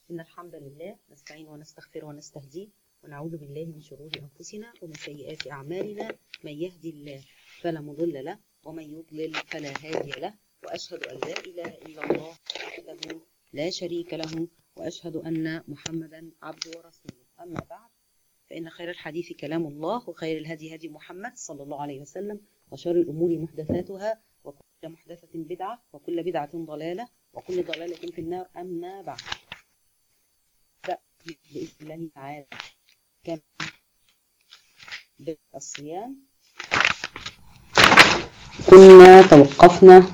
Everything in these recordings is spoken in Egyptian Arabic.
إن الحمد لله نستعين ونستغفر ونستهديه ونعوذ بالله من شرور أنفسنا ومن سيئات أعمالنا من يهدي الله فلا مضل له ومن يضلل فلا هادي له وأشهد أن لا إله إلا الله وحده لا شريك له وأشهد أن محمدا عبده ورسوله أما بعد فإن خير الحديث كلام الله وخير الهدي هدي محمد صلى الله عليه وسلم وشر الأمور محدثاتها وكل محدثة بدعة وكل بدعة ضلالة وكل ضلالة في النار أما بعد بإذن الله تعالى كم بالصيام كنا توقفنا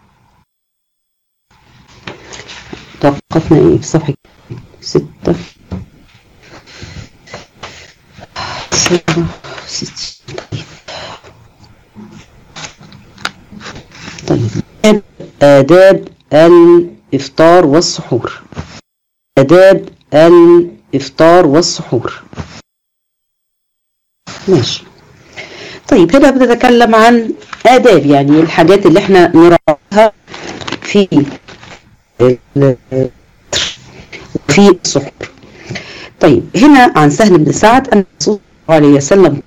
توقفنا ايه في صفحة ستة سبعة ستة طيب طيب آداب الإفطار والسحور آداب الإفطار والسحور ماشي طيب هنا بنتكلم عن آداب يعني الحاجات اللي احنا نراعيها في في السحور طيب هنا عن سهل بن سعد أن الرسول صلى الله عليه وسلم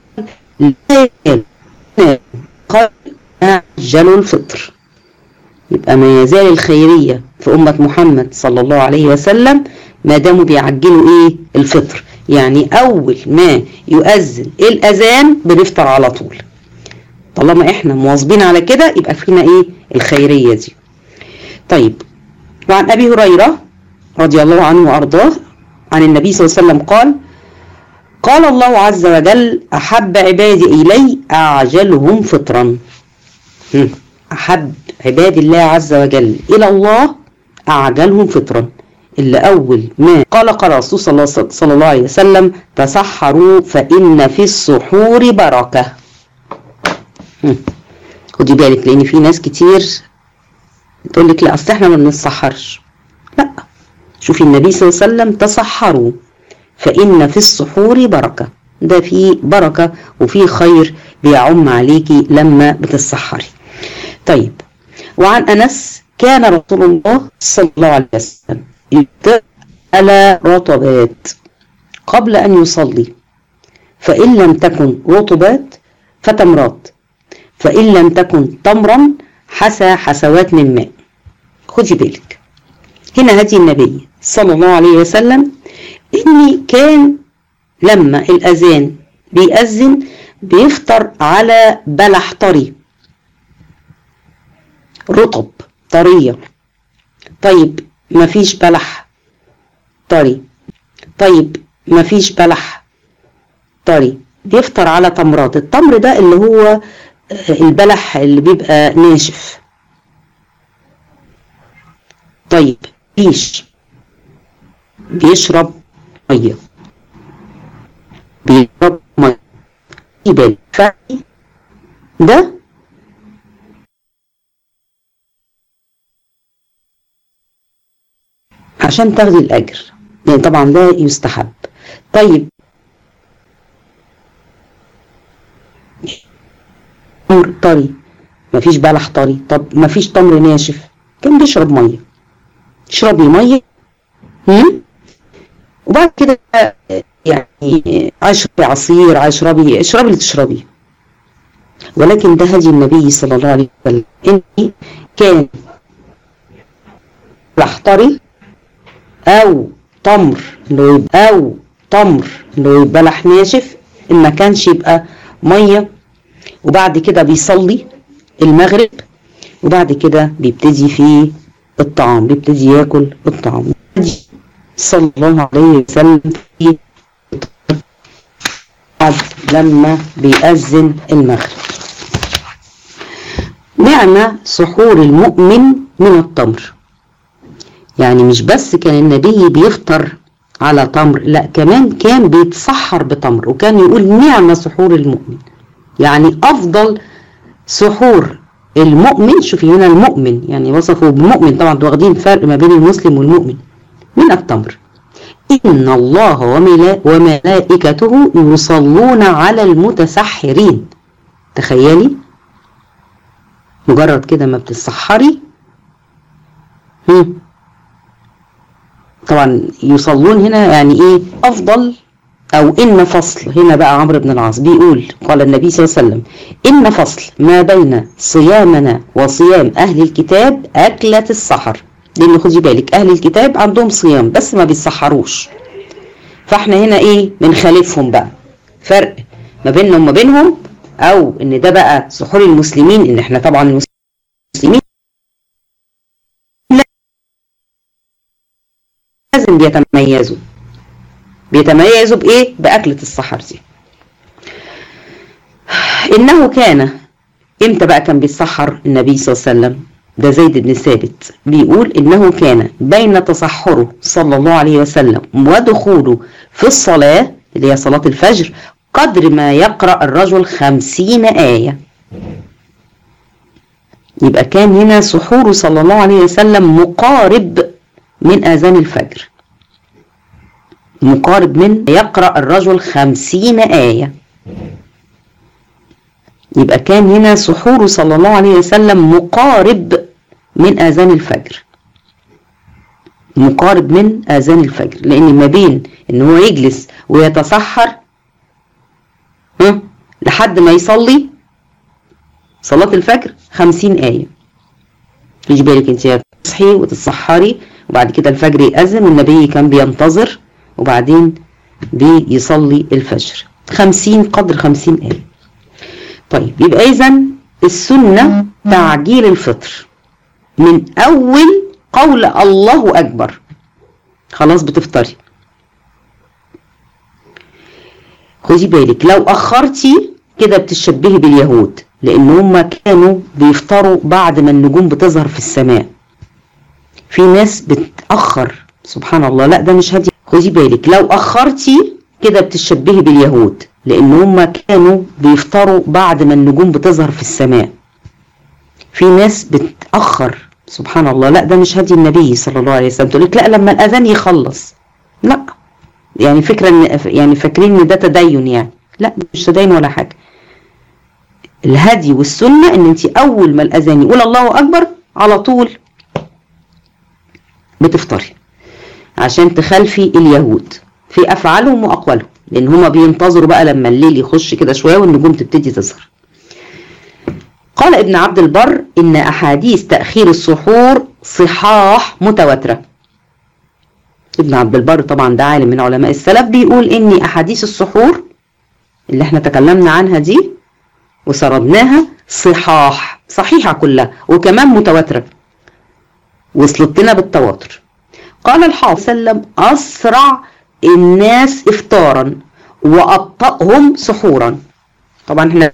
قال عجلوا الفطر يبقى ما يزال الخيرية في أمة محمد صلى الله عليه وسلم ما داموا بيعجلوا إيه الفطر يعني أول ما يؤذن الأذان بنفطر على طول طالما إحنا مواظبين على كده يبقى فينا إيه الخيرية دي طيب وعن أبي هريرة رضي الله عنه وأرضاه عن النبي صلى الله عليه وسلم قال قال الله عز وجل أحب عبادي إلي أعجلهم فطرا أحب عباد الله عز وجل إلى الله أعجلهم فطرا إلا أول ما قال قال الرسول صلى الله, صلى الله عليه وسلم تسحروا فإن في السحور بركة خدي بالك لأن في ناس كتير تقول لك لا أصل إحنا ما بنتسحرش لا شوفي النبي صلى الله عليه وسلم تسحروا فإن في السحور بركة ده فيه بركة وفيه خير بيعم عليكي لما بتتسحري طيب وعن أنس كان رسول الله صلى الله عليه وسلم يبدأ على رطبات قبل أن يصلي فإن لم تكن رطبات فتمرات فإن لم تكن تمرا حسى حسوات من ماء خدي بالك هنا هدي النبي صلى الله عليه وسلم إني كان لما الأذان بيأذن بيفطر على بلح طري رطب طرية طيب مفيش بلح طري طيب مفيش بلح طري بيفطر على تمرات التمر ده اللي هو البلح اللي بيبقى ناشف طيب مفيش بيشرب ميه بيشرب ميه يبقى ده عشان تاخدي الأجر يعني طبعا ده يستحب طيب تمر طري مفيش بلح طري طب مفيش تمر ناشف كان بيشرب ميه اشربي ميه هم؟ وبعد كده يعني اشربي عصير اشربي اشربي اللي تشربيه ولكن ده هدي النبي صلى الله عليه وسلم اني كان بلح طري او تمر اللي هو يبقى او تمر اللي هو يبقى بلح ناشف ان ما كانش يبقى ميه وبعد كده بيصلي المغرب وبعد كده بيبتدي في الطعام بيبتدي ياكل الطعام صلى الله عليه وسلم في بعد لما بيأذن المغرب معنى سحور المؤمن من التمر يعني مش بس كان النبي بيفطر على تمر لا كمان كان بيتسحر بتمر وكان يقول نعم سحور المؤمن يعني افضل سحور المؤمن شوفي هنا المؤمن يعني وصفه بمؤمن طبعا انتوا واخدين فرق ما بين المسلم والمؤمن من التمر إن الله وملائكته يصلون على المتسحرين تخيلي مجرد كده ما بتتسحري طبعا يصلون هنا يعني ايه افضل او ان فصل هنا بقى عمرو بن العاص بيقول قال النبي صلى الله عليه وسلم ان فصل ما بين صيامنا وصيام اهل الكتاب اكلة السحر لان خدي بالك اهل الكتاب عندهم صيام بس ما بيسحروش فاحنا هنا ايه بنخالفهم بقى فرق ما بيننا وما بينهم او ان ده بقى سحور المسلمين ان احنا طبعا المسلمين لازم بيتميزوا بيتميزوا بايه باكلة السحر دي انه كان امتى بقى كان بيسحر النبي صلى الله عليه وسلم ده زيد بن ثابت بيقول انه كان بين تصحره صلى الله عليه وسلم ودخوله في الصلاة اللي هي صلاة الفجر قدر ما يقرأ الرجل خمسين آية يبقى كان هنا سحوره صلى الله عليه وسلم مقارب من آذان الفجر مقارب من يقرأ الرجل خمسين آية يبقى كان هنا سحوره صلى الله عليه وسلم مقارب من آذان الفجر مقارب من آذان الفجر لأن ما بين إن هو يجلس ويتسحر لحد ما يصلي صلاة الفجر خمسين آية خدي بالك انت تصحي وتتسحري وبعد كده الفجر يأذن والنبي كان بينتظر وبعدين بيصلي الفجر خمسين قدر خمسين آية طيب يبقى إذا السنة تعجيل الفطر من أول قول الله أكبر خلاص بتفطري خدي بالك لو أخرتي كده بتشبهي باليهود لأن هم كانوا بيفطروا بعد ما النجوم بتظهر في السماء في ناس بتأخر سبحان الله لا ده مش هدي خدي بالك لو أخرتي كده بتشبهي باليهود لأن هم كانوا بيفطروا بعد ما النجوم بتظهر في السماء في ناس بتأخر سبحان الله لا ده مش هدي النبي صلى الله عليه وسلم تقول لك لا لما الأذان يخلص لا يعني فكرة إن يعني فاكرين إن ده تدين يعني لا مش تدين ولا حاجة الهدي والسنة إن أنت أول ما الأذان يقول الله أكبر على طول بتفطري عشان تخالفي اليهود في أفعالهم وأقوالهم لأن هما بينتظروا بقى لما الليل يخش كده شوية والنجوم تبتدي تظهر قال ابن عبد البر إن أحاديث تأخير السحور صحاح متواترة ابن عبد البر طبعا ده عالم من علماء السلف بيقول إن أحاديث السحور اللي احنا تكلمنا عنها دي وسردناها صحاح صحيحة كلها وكمان متواترة وصلت لنا بالتواتر قال الحافظ سلم أسرع الناس إفطارا وأبطأهم سحورا طبعا احنا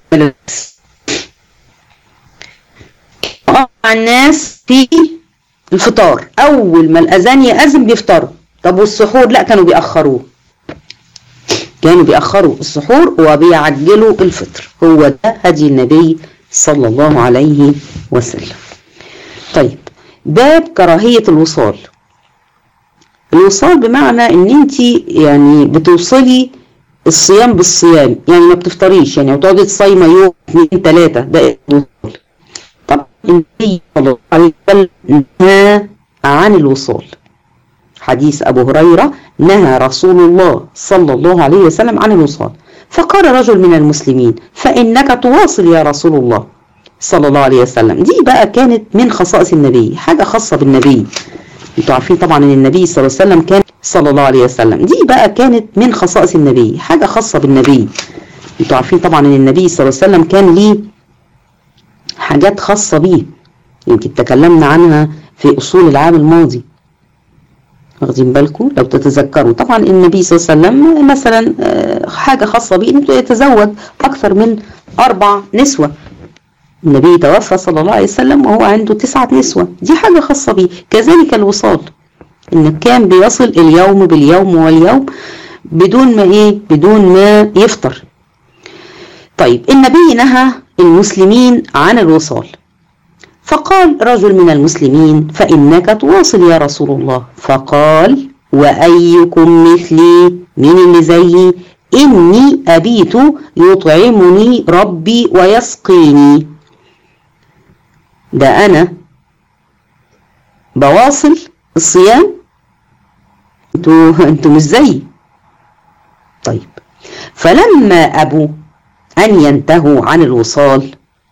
الناس في الفطار أول ما الأذان يأذن بيفطروا طب والسحور لا كانوا بيأخروه كانوا بيأخروا السحور وبيعجلوا الفطر هو ده هدي النبي صلى الله عليه وسلم طيب باب كراهية الوصال الوصال بمعنى ان انت يعني بتوصلي الصيام بالصيام يعني ما بتفطريش يعني وتقعدي تصيمي يوم اثنين ثلاثة ده الوصال طب النبي صلى الله عليه وسلم نهى عن الوصال حديث أبو هريرة نهى رسول الله صلى الله عليه وسلم عن الوصال فقال رجل من المسلمين فإنك تواصل يا رسول الله صلى الله عليه وسلم دي بقى كانت من خصائص النبي حاجة خاصة بالنبي انتوا عارفين طبعا ان النبي صلى الله عليه وسلم كان صلى الله عليه وسلم دي بقى كانت من خصائص النبي حاجة خاصة بالنبي انتوا عارفين طبعا ان النبي صلى الله عليه وسلم كان ليه حاجات خاصة بيه يمكن تكلمنا عنها في أصول العام الماضي واخدين بالكم لو تتذكروا طبعا النبي صلى الله عليه وسلم مثلا حاجة خاصة بيه انه يتزوج أكثر من أربع نسوة النبي توفى صلى الله عليه وسلم وهو عنده تسعة نسوة دي حاجة خاصة بيه كذلك الوصال إن كان بيصل اليوم باليوم واليوم بدون ما إيه بدون ما يفطر طيب النبي نهى المسلمين عن الوصال فقال رجل من المسلمين فإنك تواصل يا رسول الله فقال وأيكم مثلي من اللي زيي إني أبيت يطعمني ربي ويسقيني ده أنا بواصل الصيام انتوا انتوا مش زيي طيب فلما ابوا ان ينتهوا عن الوصال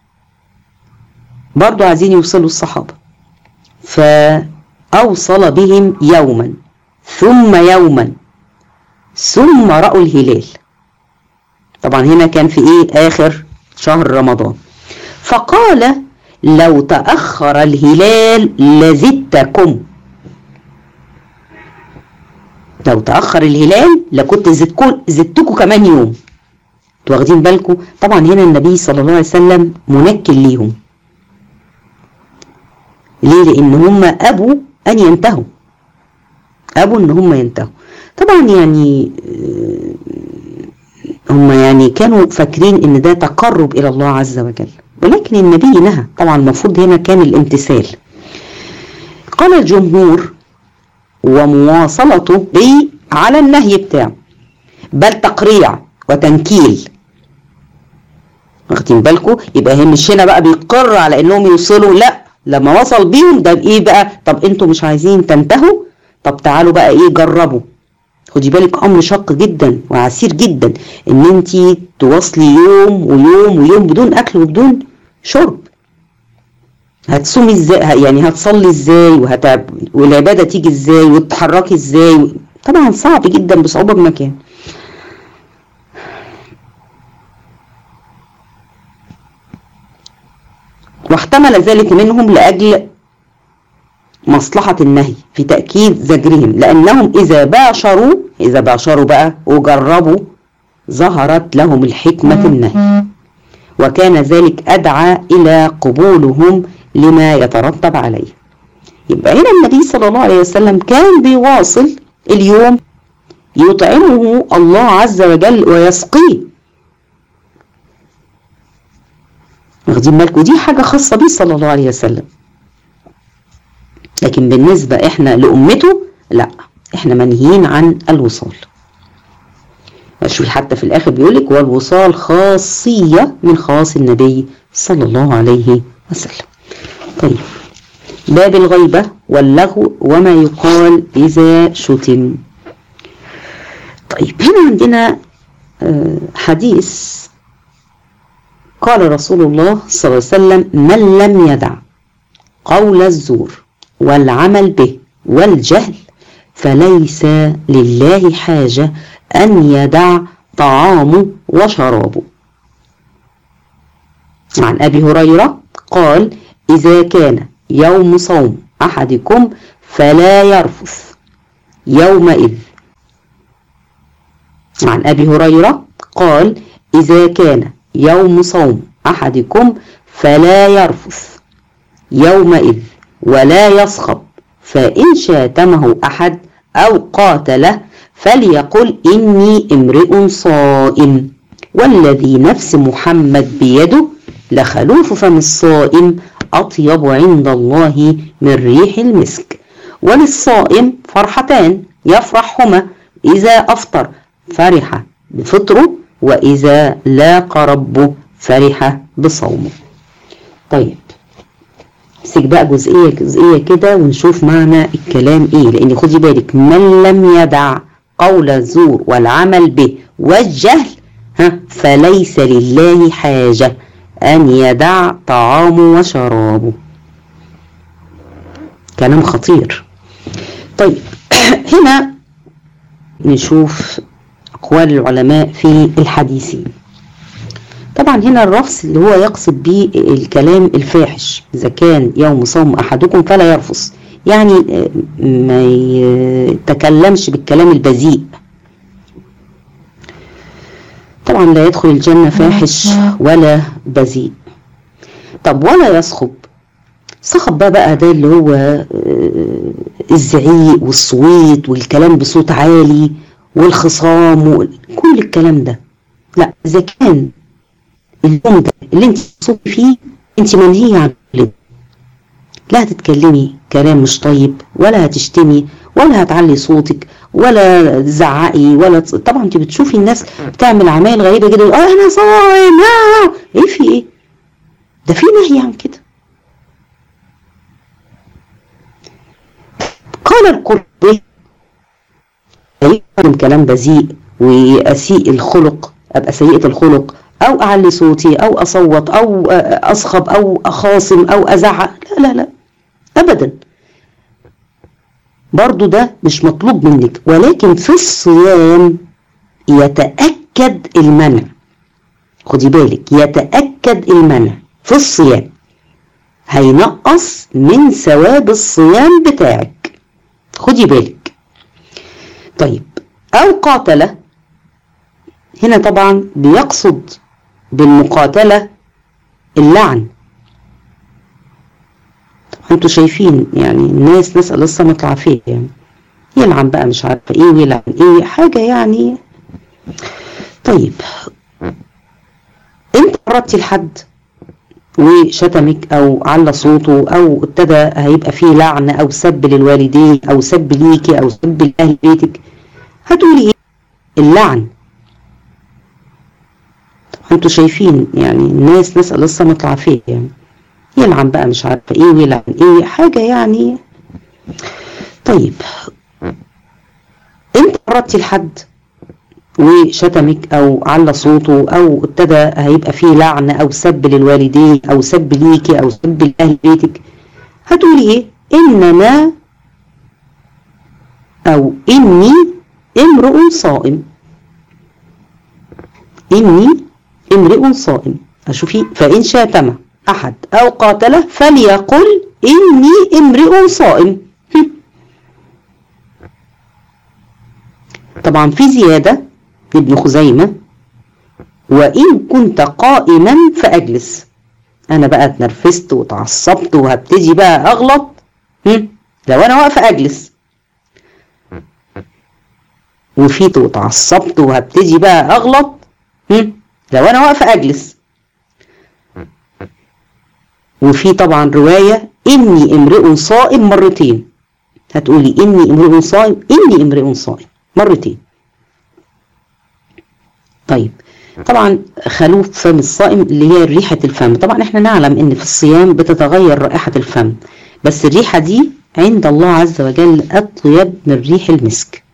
برضو عايزين يوصلوا الصحابة فأوصل بهم يوما ثم يوما ثم رأوا الهلال طبعا هنا كان في ايه اخر شهر رمضان فقال لو تأخر الهلال لزدتكم لو تأخر الهلال لكنت زدتكم زدتكم كمان يوم انتوا واخدين بالكم طبعا هنا النبي صلى الله عليه وسلم منكل ليهم ليه لان هم ابوا ان ينتهوا ابوا ان هم ينتهوا طبعا يعني هم يعني كانوا فاكرين ان ده تقرب الى الله عز وجل ولكن النبي نهى طبعا المفروض هنا كان الامتثال قال الجمهور ومواصلته بي على النهي بتاعه بل تقريع وتنكيل واخدين بالكم يبقى هي مش هنا بقى بيقر على انهم يوصلوا لا لما وصل بيهم ده بايه بقى طب انتوا مش عايزين تنتهوا طب تعالوا بقى ايه جربوا خدي بالك امر شاق جدا وعسير جدا ان انت تواصلي يوم ويوم ويوم بدون اكل وبدون شرب هتصومي ازاي يعني هتصلي ازاي وهتعب والعباده تيجي ازاي وتتحركي ازاي طبعا صعب جدا بصعوبه بمكان واحتمل ذلك منهم لاجل مصلحة النهي في تأكيد زجرهم لأنهم إذا باشروا إذا باشروا بقى وجربوا ظهرت لهم الحكمة في النهي وكان ذلك أدعى إلى قبولهم لما يترتب عليه يبقى هنا النبي صلى الله عليه وسلم كان بيواصل اليوم يطعمه الله عز وجل ويسقيه واخدين بالكم دي حاجة خاصة بيه صلى الله عليه وسلم لكن بالنسبة احنا لأمته لا احنا منهيين عن الوصال شوفي حتى في الاخر بيقولك والوصال خاصية من خواص النبي صلى الله عليه وسلم طيب باب الغيبة واللغو وما يقال إذا شتم طيب هنا عندنا حديث قال رسول الله صلى الله عليه وسلم من لم يدع قول الزور والعمل به والجهل فليس لله حاجة أن يدع طعامه وشرابه عن أبي هريرة قال إذا كان يوم صوم أحدكم فلا يرفث يومئذ عن أبي هريرة قال إذا كان يوم صوم أحدكم فلا يرفث يومئذ ولا يصخب فإن شاتمه أحد أو قاتله فليقل إني امرئ صائم والذي نفس محمد بيده لخلوف فم الصائم أطيب عند الله من ريح المسك وللصائم فرحتان يفرحهما إذا أفطر فرح بفطره وإذا لاقى ربه فرح بصومه طيب امسك بقى جزئيه جزئيه كده ونشوف معنى الكلام ايه لان خدي بالك من لم يدع قول الزور والعمل به والجهل ها فليس لله حاجه ان يدع طعامه وشرابه كلام خطير طيب هنا نشوف اقوال العلماء في الحديثين طبعا هنا الرفث اللي هو يقصد به الكلام الفاحش إذا كان يوم صوم أحدكم فلا يرفث يعني ما يتكلمش بالكلام البذيء طبعا لا يدخل الجنة فاحش ولا بذيء طب ولا يصخب صخب بقى بقى ده اللي هو الزعيق والصويت والكلام بصوت عالي والخصام وكل الكلام ده لا إذا كان اليوم ده اللي انت صوتي فيه انت منهية عن كل لا هتتكلمي كلام مش طيب ولا هتشتمي ولا هتعلي صوتك ولا تزعقي ولا تص... طبعا انت بتشوفي الناس بتعمل عمايل غريبه جدا اه انا صايم آه. ايه في ايه ده في نهي عن كده قال القرطبي يفهم كلام بذيء واسيء الخلق ابقى سيئة الخلق او اعلي صوتي او اصوت او اصخب او اخاصم او ازعق لا لا لا ابدا برضو ده مش مطلوب منك ولكن في الصيام يتأكد المنع خدي بالك يتأكد المنع في الصيام هينقص من ثواب الصيام بتاعك خدي بالك طيب أو قاتل هنا طبعا بيقصد بالمقاتلة اللعن انتوا شايفين يعني الناس نسأل السماء العافية يعني يلعن بقى مش عارفة ايه ويلعن ايه حاجة يعني طيب انت قربتي لحد وشتمك او على صوته او ابتدى هيبقى فيه لعن او سب للوالدين او سب ليكي او سب لاهل بيتك هتقولي ايه اللعن انتوا شايفين يعني الناس نسأل السماء العافية يعني يلعن بقى مش عارفة ايه ويلعن ايه حاجة يعني طيب انت قربتي لحد وشتمك او على صوته او ابتدى هيبقى فيه لعن او سب للوالدين او سب ليكي او سب لاهل بيتك هتقولي ايه انما او اني امرؤ صائم اني امرئ صائم اشوفي فان شاتم احد او قاتله فليقل اني امرئ صائم طبعا في زيادة لابن خزيمة وإن كنت قائما فأجلس أنا بقى اتنرفزت وتعصبت وهبتدي بقى أغلط هم؟ لو أنا واقفة أجلس وفيت وتعصبت وهبتدي بقى أغلط هم؟ لو أنا واقفة أجلس وفي طبعا رواية إني امرئ صائم مرتين هتقولي إني امرئ صائم إني امرئ صائم مرتين طيب طبعا خلوف فم الصائم اللي هي ريحة الفم طبعا احنا نعلم ان في الصيام بتتغير رائحة الفم بس الريحة دي عند الله عز وجل أطيب من ريح المسك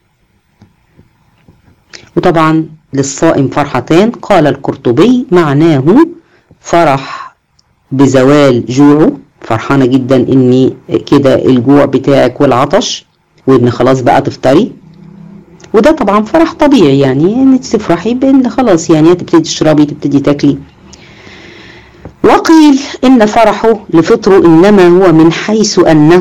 وطبعا للصائم فرحتان قال القرطبي معناه فرح بزوال جوعه فرحانة جدا ان كده الجوع بتاعك والعطش وان خلاص بقى تفطري وده طبعا فرح طبيعي يعني انك تفرحي بان خلاص يعني تبتدي تشربي تبتدي تاكلي وقيل ان فرحه لفطره انما هو من حيث انه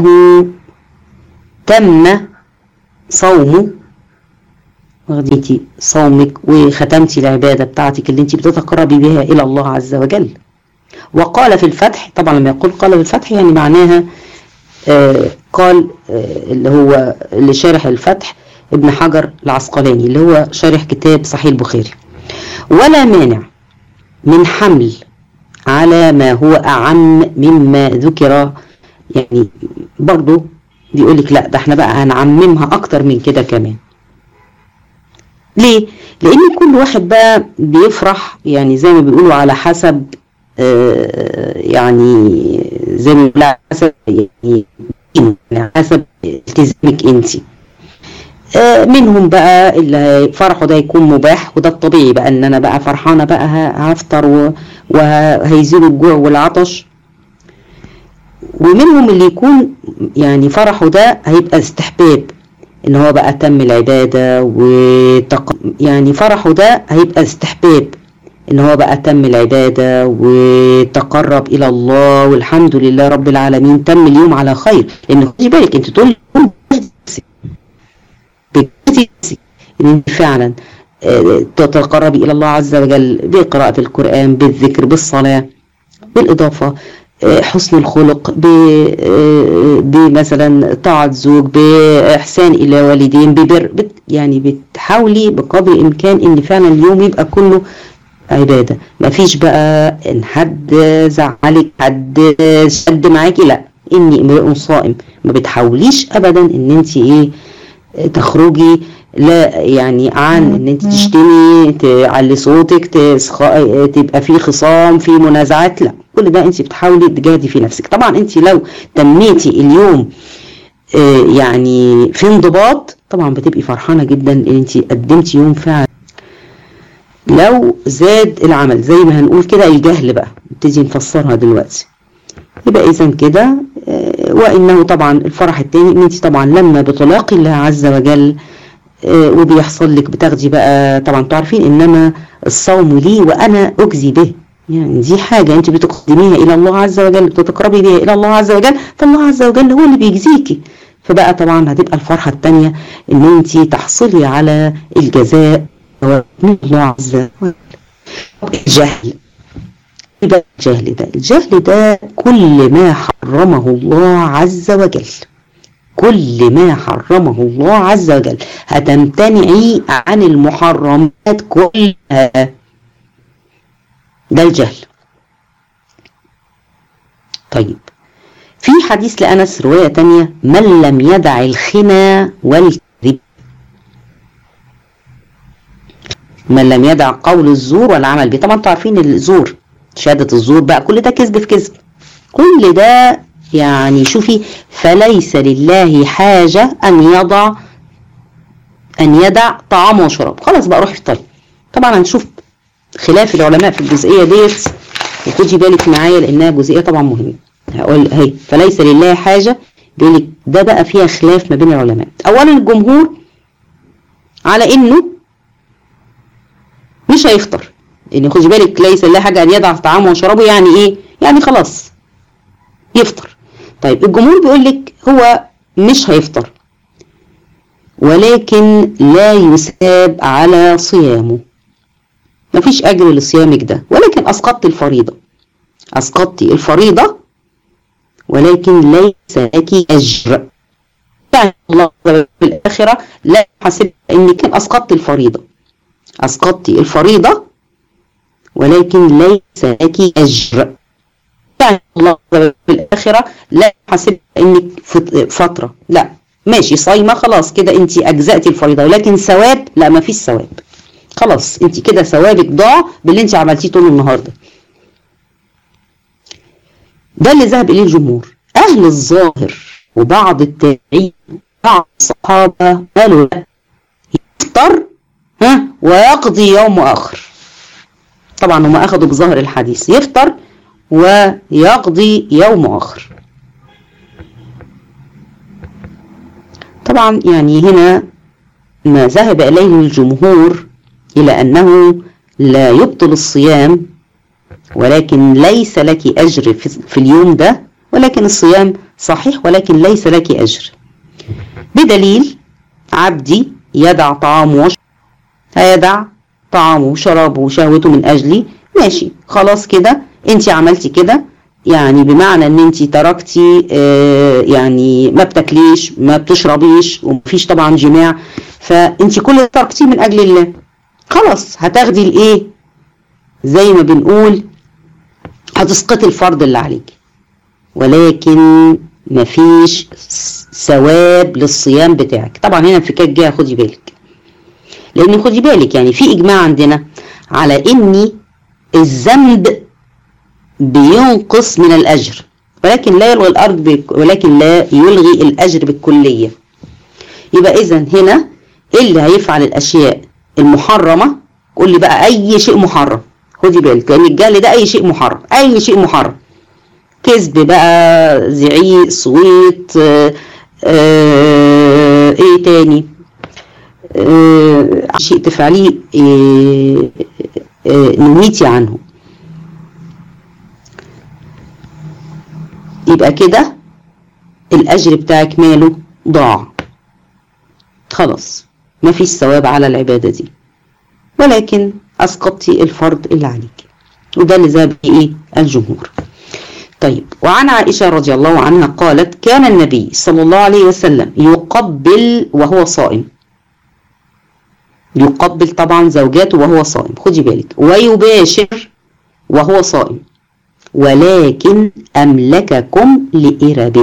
تم صومه واخديتي صومك وختمتي العباده بتاعتك اللي انت بتتقربي بها الى الله عز وجل وقال في الفتح طبعا لما يقول قال في الفتح يعني معناها آه قال آه اللي هو اللي شارح الفتح ابن حجر العسقلاني اللي هو شارح كتاب صحيح البخاري ولا مانع من حمل على ما هو أعم مما ذكر يعني برضو بيقول لك لا ده احنا بقى هنعممها أكتر من كده كمان ليه؟ لأن كل واحد بقى بيفرح يعني زي ما بيقولوا على حسب آه يعني زي ما بيقولوا على حسب يعني على حسب التزامك انتي منهم بقى اللي فرحه ده يكون مباح وده الطبيعي بقى ان انا بقى فرحانه بقى هفطر وهيزيل الجوع والعطش ومنهم اللي يكون يعني فرحه ده هيبقى استحباب ان هو بقى تم العباده وتق... يعني فرحه ده هيبقى استحباب ان هو بقى تم العباده وتقرب الى الله والحمد لله رب العالمين تم اليوم على خير لان خدي بالك انت طول اليوم ان فعلا تتقربي الى الله عز وجل بقراءة القرآن بالذكر بالصلاة بالإضافة حسن الخلق بمثلا طاعة زوج بإحسان إلى والدين ببر يعني بتحاولي بقدر الإمكان إن فعلا اليوم يبقى كله عبادة مفيش بقى إن حد زعلك حد شد معاكي لا إني امرئ صائم ما بتحاوليش أبدا إن أنت إيه تخرجي لا يعني عن ان انت تشتمي تعلي صوتك تسخ... تبقى في خصام في منازعات لا كل ده انت بتحاولي تجاهدي في نفسك طبعا انت لو تميتي اليوم آه، يعني في انضباط طبعا بتبقي فرحانه جدا ان انت قدمتي يوم فعلا لو زاد العمل زي ما هنقول كده الجهل بقى نبتدي نفسرها دلوقتي يبقى اذا كده آه، وانه طبعا الفرح التاني ان انت طبعا لما بتلاقي الله عز وجل آه، وبيحصل لك بتاخدي بقى طبعا تعرفين انما الصوم لي وانا اجزي به يعني دي حاجة انت بتقدميها الى الله عز وجل بتتقربي بيها الى الله عز وجل فالله عز وجل هو اللي بيجزيكي فبقى طبعا هتبقى الفرحة التانية ان انت تحصلي على الجزاء من الله عز وجل الجهل ايه بقى الجهل ده الجهل ده كل ما حرمه الله عز وجل كل ما حرمه الله عز وجل هتمتنعي عن المحرمات كلها ده الجهل طيب في حديث لأنس رواية تانية من لم يدع الخنا والكذب من لم يدع قول الزور والعمل به طبعا انتوا عارفين الزور شهادة الزور بقى كل ده كذب في كذب كل ده يعني شوفي فليس لله حاجة أن يضع أن يدع طعام وشراب خلاص بقى روحي افطري طبعا هنشوف خلاف العلماء في الجزئية ديت وخدي بالك معايا لأنها جزئية طبعا مهمة هقول هي فليس لله حاجة بيقول لك ده بقى فيها خلاف ما بين العلماء أولا الجمهور على إنه مش هيفطر ان خدي بالك ليس لله حاجه ان يدع طعامه وشرابه يعني ايه يعني خلاص يفطر طيب الجمهور بيقول لك هو مش هيفطر ولكن لا يساب على صيامه مفيش اجر لصيامك ده ولكن اسقطت الفريضه اسقطت الفريضه ولكن ليس لك اجر يعني الله في الاخره لا يحاسب انك اسقطت الفريضه اسقطت الفريضه ولكن ليس لك أجر يعني الله في الآخرة لا يحاسب إنك فترة لا ماشي صايمة خلاص كده أنت أجزأتي الفريضة ولكن ثواب لا ما فيش ثواب خلاص أنت كده ثوابك ضاع باللي أنت عملتيه طول النهار ده ده اللي ذهب إليه الجمهور أهل الظاهر وبعض التابعين بعض الصحابة قالوا لا يفطر ها ويقضي يوم آخر طبعا هم أخذوا بظاهر الحديث يفطر ويقضي يوم آخر طبعا يعني هنا ما ذهب إليه الجمهور إلى أنه لا يبطل الصيام ولكن ليس لك أجر في اليوم ده ولكن الصيام صحيح ولكن ليس لك أجر بدليل عبدي يدع طعام وشرب هيدع طعامه وشرابه وشهوته من أجلي ماشي خلاص كده انت عملتي كده يعني بمعنى ان انت تركتي آه يعني ما بتاكليش ما بتشربيش ومفيش طبعا جماع فانت كل ده تركتيه من اجل الله خلاص هتاخدي الايه زي ما بنقول هتسقطي الفرض اللي عليك ولكن مفيش ثواب للصيام بتاعك طبعا هنا انفكاك جايه خدي بالك لان خدي بالك يعني في اجماع عندنا على ان الذنب بينقص من الاجر ولكن لا يلغي الارض بك ولكن لا يلغي الاجر بالكليه يبقى اذا هنا اللي هيفعل الاشياء المحرمه قول لي بقى اي شيء محرم خدي بالك لان الجهل ده اي شيء محرم اي شيء محرم كذب بقى زعيق صويت آه آه ايه تاني آه شيء تفعليه آه آه نهيتي عنه يبقى كده الأجر بتاعك ماله ضاع خلاص مفيش ثواب على العبادة دي ولكن أسقطتي الفرض اللي عليك وده اللي ذهب إيه الجمهور طيب وعن عائشة رضي الله عنها قالت كان النبي صلى الله عليه وسلم يقبل وهو صائم يقبل طبعا زوجاته وهو صائم خدي بالك ويباشر وهو صائم ولكن أملككم لإربه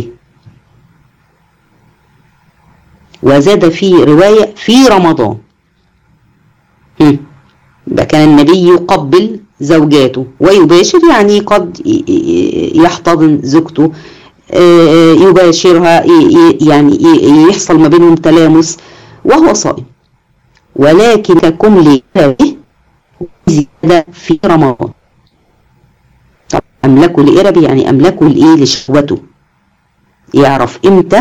وزاد في رواية في رمضان ده كان النبي يقبل زوجاته ويباشر يعني قد يحتضن زوجته يباشرها يعني يحصل ما بينهم تلامس وهو صائم ولكن ككم لإربه زيادة في رمضان طب أملكه لإربه يعني أملكه لإيه لشهوته يعرف إمتى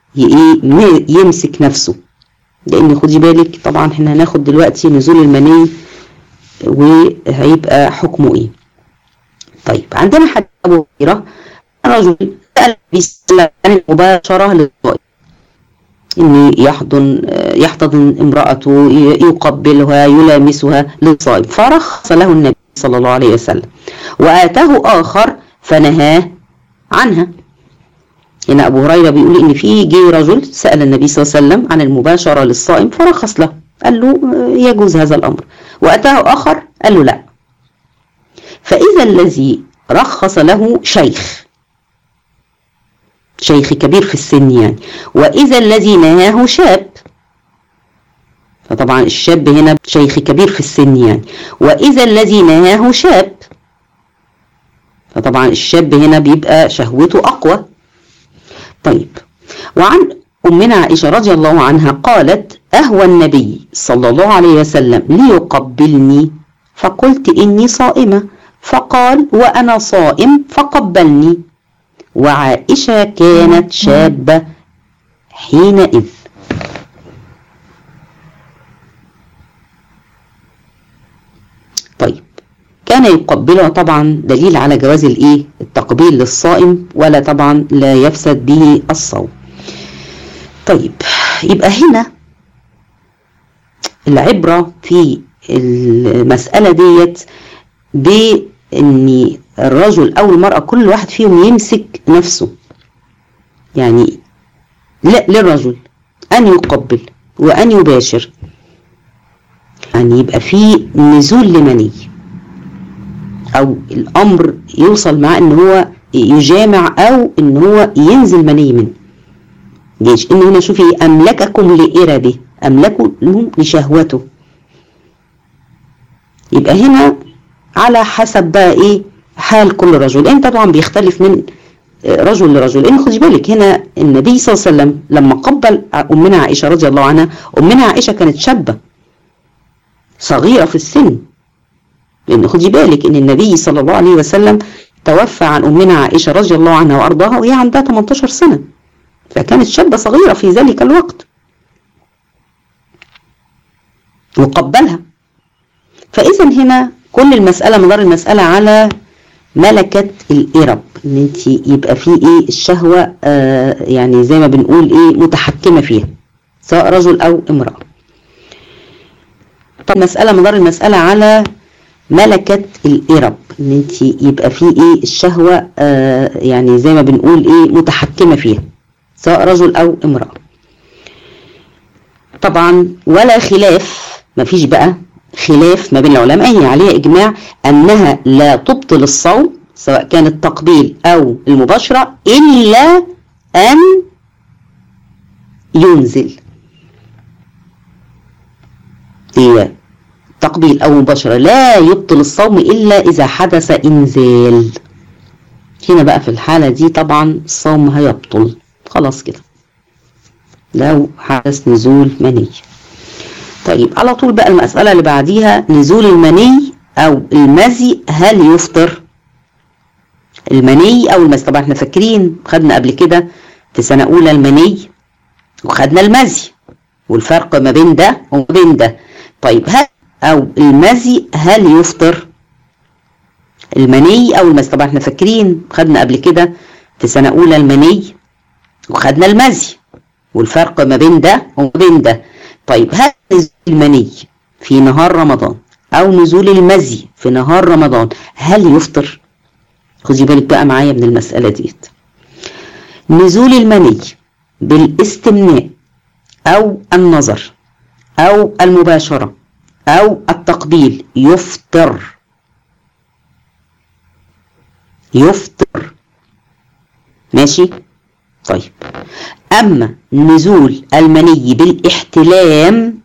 يمسك نفسه لأن خدي بالك طبعا احنا هناخد دلوقتي نزول المني وهيبقى حكمه ايه طيب عندنا حديث ابو هريره رجل سال النبي عن المباشره للصائم ان يحضن يحتضن امراته يقبلها يلامسها للصائم فرخص له النبي صلى الله عليه وسلم واتاه اخر فنهاه عنها هنا ابو هريره بيقول ان في جه رجل سال النبي صلى الله عليه وسلم عن المباشره للصائم فرخص له قال له يجوز هذا الامر واتاه اخر قال له لا فاذا الذي رخص له شيخ شيخ كبير في السن يعني واذا الذي نهاه شاب فطبعا الشاب هنا شيخ كبير في السن يعني واذا الذي نهاه شاب فطبعا الشاب هنا بيبقى شهوته اقوى طيب وعن أمنا عائشة رضي الله عنها قالت أهوى النبي صلى الله عليه وسلم ليقبلني فقلت إني صائمة فقال وأنا صائم فقبلني وعائشة كانت شابة حينئذ طيب كان يقبلها طبعا دليل على جواز الايه التقبيل للصائم ولا طبعا لا يفسد به الصوم طيب يبقى هنا العبرة في المسألة ديت بأن الرجل أو المرأة كل واحد فيهم يمسك نفسه يعني لا للرجل أن يقبل وأن يباشر يعني يبقى في نزول لمني او الامر يوصل معاه ان هو يجامع او ان هو ينزل مني منه ليش ان هنا شوفي املككم لاربه املكوا لهم لشهوته يبقى هنا على حسب بقى ايه حال كل رجل انت طبعا بيختلف من رجل لرجل لان خدي بالك هنا النبي صلى الله عليه وسلم لما قبل امنا عائشه رضي الله عنها امنا عائشه كانت شابه صغيره في السن لأن خدي بالك إن النبي صلى الله عليه وسلم توفى عن أمنا عائشة رضي الله عنها وأرضاها وهي عندها 18 سنة فكانت شابة صغيرة في ذلك الوقت وقبلها فإذا هنا كل المسألة مدار المسألة على ملكة الإرب إن أنت يبقى في إيه الشهوة آه يعني زي ما بنقول إيه متحكمة فيها سواء رجل أو امرأة طب المسألة مدار المسألة على ملكة الإرب ان انت يبقى في ايه الشهوة آه يعني زي ما بنقول ايه متحكمة فيها سواء رجل او امرأة طبعا ولا خلاف مفيش بقى خلاف ما بين العلماء هي عليها اجماع انها لا تبطل الصوم سواء كان التقبيل او المباشرة الا ان ينزل هي تقبيل أو مباشرة لا يبطل الصوم إلا إذا حدث إنزال هنا بقى في الحالة دي طبعا الصوم هيبطل خلاص كده لو حدث نزول مني طيب على طول بقى المسألة اللي بعديها نزول المني أو المزي هل يفطر المني أو المزي طبعا احنا فاكرين خدنا قبل كده في سنة أولى المني وخدنا المزي والفرق ما بين ده وما بين ده طيب هل او المزي هل يفطر المني او المزي طبعا احنا فاكرين خدنا قبل كده في سنة اولى المني وخدنا المزي والفرق ما بين ده وما بين ده طيب هل نزول المني في نهار رمضان او نزول المزي في نهار رمضان هل يفطر خدي بالك بقى معايا من المسألة ديت نزول المني بالاستمناء او النظر او المباشره أو التقبيل يفطر يفطر ماشي طيب أما نزول المني بالاحتلام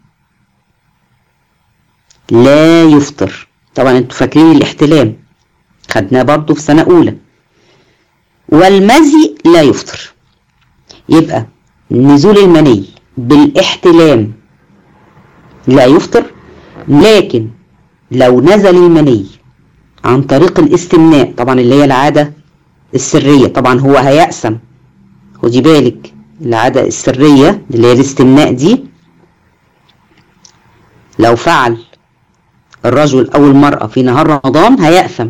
لا يفطر طبعا انتوا فاكرين الاحتلام خدناه برضو في سنة أولى والمزي لا يفطر يبقى نزول المني بالاحتلام لا يفطر لكن لو نزل المني عن طريق الاستمناء طبعا اللي هي العادة السرية طبعا هو هيأسم خدي بالك العادة السرية اللي هي الاستمناء دي لو فعل الرجل أو المرأة في نهار رمضان هيأثم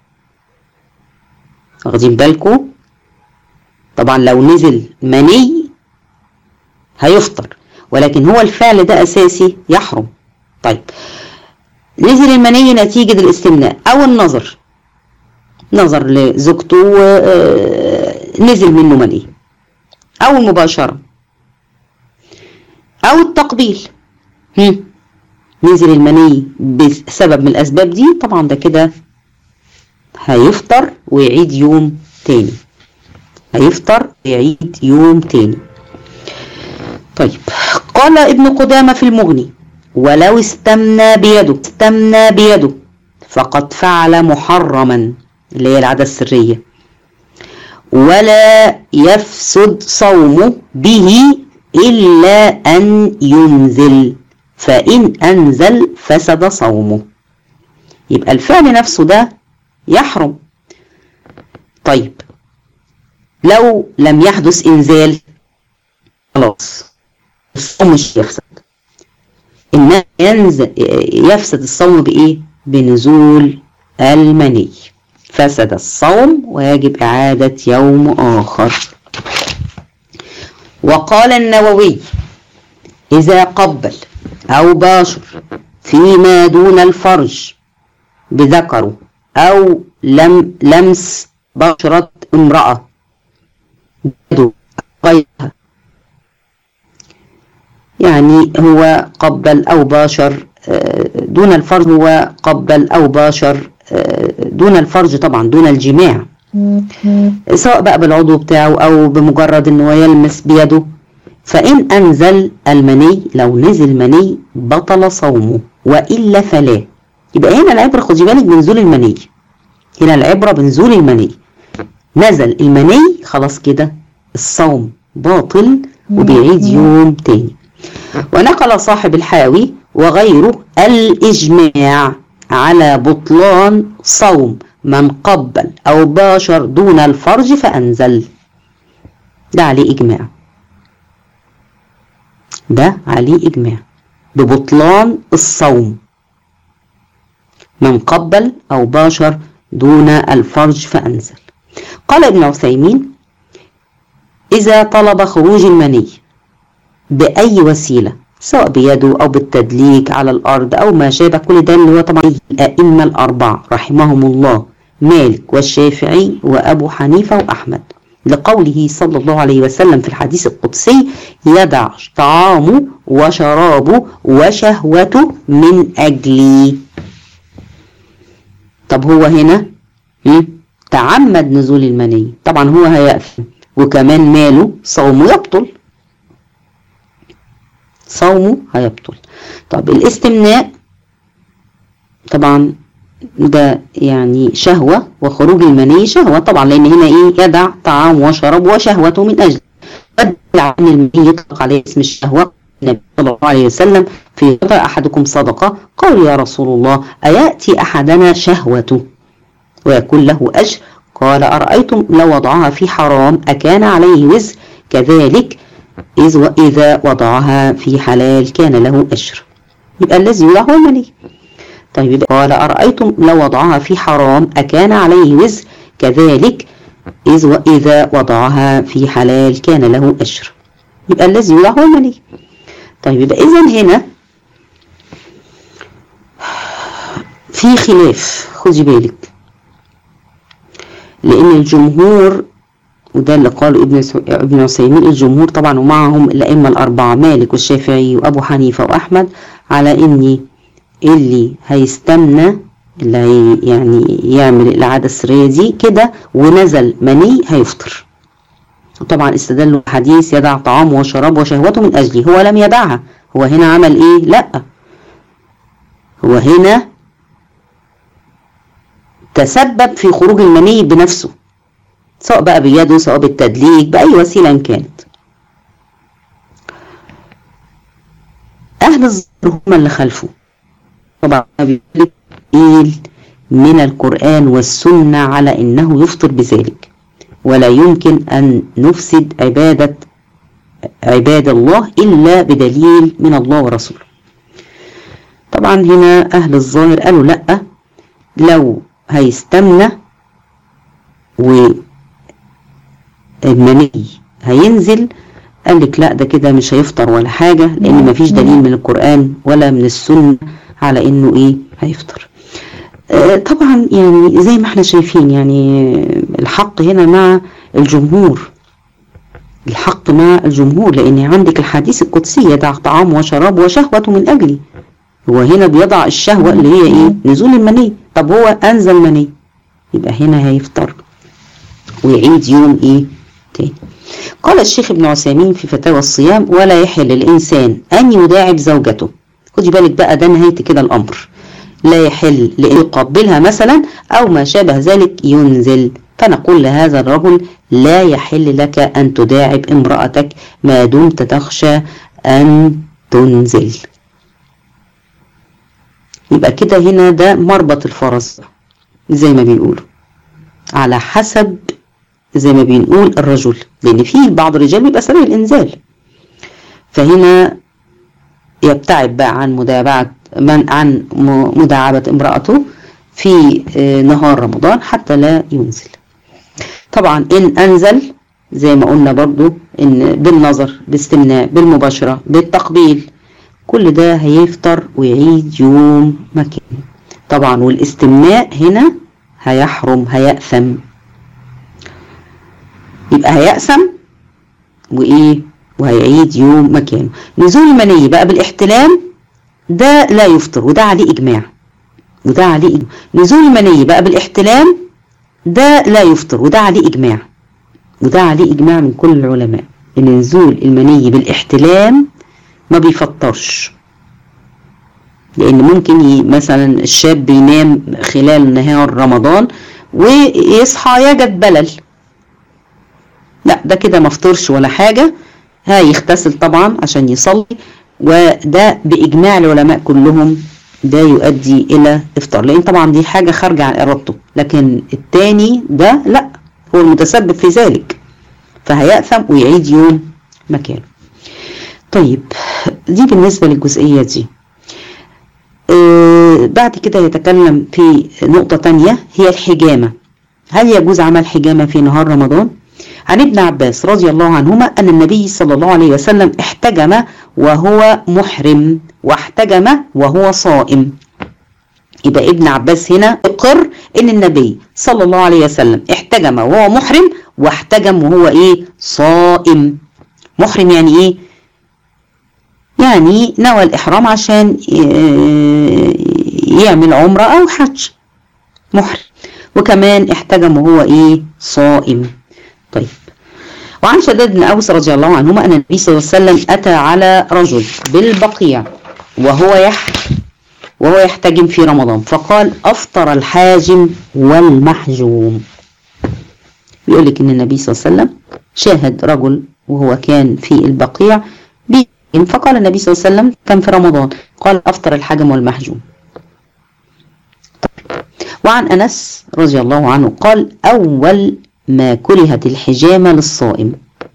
واخدين بالكم طبعا لو نزل مني هيفطر ولكن هو الفعل ده أساسي يحرم طيب نزل المني نتيجة الاستمناء أو النظر نظر لزوجته نزل منه مني أو المباشرة أو التقبيل هم. نزل المني بسبب من الأسباب دي طبعا ده كده هيفطر ويعيد يوم تاني هيفطر ويعيد يوم تاني طيب قال ابن قدامة في المغني ولو استمنى بيده استمنى بيده فقد فعل محرما اللي هي العادة السرية ولا يفسد صومه به إلا أن ينزل فإن أنزل فسد صومه يبقى الفعل نفسه ده يحرم طيب لو لم يحدث إنزال خلاص الصوم مش يفسد إنما ينزل يفسد الصوم بإيه؟ بنزول المني فسد الصوم ويجب إعادة يوم آخر وقال النووي إذا قبل أو باشر فيما دون الفرج بذكره أو لم لمس بشرة امرأة غيرها يعني هو قبل أو باشر دون الفرج هو قبل أو باشر دون الفرج طبعا دون الجماع سواء بقى بالعضو بتاعه أو بمجرد أنه يلمس بيده فإن أنزل المني لو نزل مني بطل صومه وإلا فلا يبقى هنا العبرة خدي بالك بنزول المني هنا العبرة بنزول المني نزل المني خلاص كده الصوم باطل وبيعيد يوم تاني ونقل صاحب الحاوي وغيره الإجماع على بطلان صوم من قبل أو باشر دون الفرج فأنزل ده عليه إجماع ده عليه إجماع ببطلان الصوم من قبل أو باشر دون الفرج فأنزل قال ابن عثيمين إذا طلب خروج المني بأي وسيلة سواء بيده أو بالتدليك على الأرض أو ما شابه كل ده اللي هو طبعا الأئمة الأربعة رحمهم الله مالك والشافعي وأبو حنيفة وأحمد لقوله صلى الله عليه وسلم في الحديث القدسي يدع طعامه وشرابه وشهوته من أجلي طب هو هنا تعمد نزول المني طبعا هو هيأثم وكمان ماله صومه يبطل صومه هيبطل طب الاستمناء طبعا ده يعني شهوة وخروج المني شهوة طبعا لأن هنا إيه يدع طعام وشرب وشهوته من أجل قد عن المني يطلق عليه اسم الشهوة النبي صلى الله عليه وسلم في قطع أحدكم صدقة قال يا رسول الله أيأتي أحدنا شهوته ويكون له أجر قال أرأيتم لو وضعها في حرام أكان عليه وزر كذلك إذا وضعها في حلال كان له أجر يبقى الذي يدع هو المني طيب قال أرأيتم لو وضعها في حرام أكان عليه وزر كذلك إذا وضعها في حلال كان له أجر يبقى الذي يدع هو المني طيب يبقى إذا هنا في خلاف خدي بالك لأن الجمهور وده اللي قاله ابن ابن عثيمين الجمهور طبعا ومعهم الأئمة الأربعة مالك والشافعي وأبو حنيفة وأحمد على إن اللي هيستنى اللي هي يعني يعمل العادة السرية دي كده ونزل مني هيفطر وطبعا استدلوا الحديث يدع طعامه وشرابه وشهوته من أجلي هو لم يدعها هو هنا عمل إيه لا هو هنا تسبب في خروج المني بنفسه سواء بقى بيده سواء بالتدليك بأي وسيلة إن كانت أهل الظهر هم اللي خلفوا طبعا بيقول من القرآن والسنة على إنه يفطر بذلك ولا يمكن أن نفسد عبادة عباد الله إلا بدليل من الله ورسوله طبعا هنا أهل الظاهر قالوا لأ لو هيستمنى والمني هينزل قال لك لا ده كده مش هيفطر ولا حاجة لأن مفيش دليل من القرآن ولا من السنة على إنه إيه هيفطر آه طبعا يعني زي ما احنا شايفين يعني الحق هنا مع الجمهور الحق مع الجمهور لأن عندك الحديث القدسي يدع طعام وشراب وشهوة من أجلي هو هنا بيضع الشهوة اللي هي إيه نزول المني طب هو أنزل مني يبقى هنا هيفطر ويعيد يوم إيه تاني قال الشيخ ابن عثيمين في فتاوى الصيام ولا يحل للإنسان أن يداعب زوجته خدي بالك بقى ده نهاية كده الأمر لا يحل لأن يقبلها مثلا أو ما شابه ذلك ينزل فنقول لهذا الرجل لا يحل لك أن تداعب امرأتك ما دمت تخشى أن تنزل يبقى كده هنا ده مربط الفرس زي ما بيقولوا على حسب زي ما بنقول الرجل لأن في بعض الرجال بيبقى سريع الإنزال فهنا يبتعد بقى عن مدابعة من عن مداعبة امرأته في نهار رمضان حتى لا ينزل طبعا إن أنزل زي ما قلنا برضو إن بالنظر باستمناء بالمباشرة بالتقبيل كل ده هيفطر ويعيد يوم مكان طبعا والاستمناء هنا هيحرم هيأثم يبقى هيأثم وإيه وهيعيد يوم مكانه نزول المني بقى بالاحتلام ده لا يفطر وده عليه إجماع وده عليه إجماع. نزول المني بقى بالاحتلام ده لا يفطر وده عليه إجماع وده عليه إجماع من كل العلماء إن نزول المني بالاحتلام ما بيفطرش لأن ممكن مثلا الشاب ينام خلال نهار رمضان ويصحى يجد بلل لا ده كده ما فطرش ولا حاجة هيغتسل طبعا عشان يصلي وده بإجماع العلماء كلهم ده يؤدي إلى إفطار لأن طبعا دي حاجة خارجة عن إرادته لكن التاني ده لا هو المتسبب في ذلك فهيأثم ويعيد يوم مكانه طيب دي بالنسبة للجزئية دي آه بعد كده يتكلم في نقطة تانية هي الحجامة هل يجوز عمل حجامة في نهار رمضان؟ عن ابن عباس رضي الله عنهما أن النبي صلى الله عليه وسلم احتجم وهو محرم واحتجم وهو صائم يبقى ابن عباس هنا اقر ان النبي صلى الله عليه وسلم احتجم وهو محرم واحتجم وهو ايه صائم محرم يعني ايه يعني نوى الإحرام عشان يعمل عمرة أو حج محرم وكمان احتجم وهو إيه صائم طيب وعن شداد بن أوس رضي الله عنهما أن النبي صلى الله عليه وسلم أتى على رجل بالبقيع وهو يح وهو يحتجم في رمضان فقال أفطر الحاجم والمحجوم بيقول لك إن النبي صلى الله عليه وسلم شاهد رجل وهو كان في البقيع فقال النبي صلى الله عليه وسلم كان في رمضان قال أفطر الحجم والمحجوم وعن أنس رضي الله عنه قال أول ما كرهت الحجامة للصائم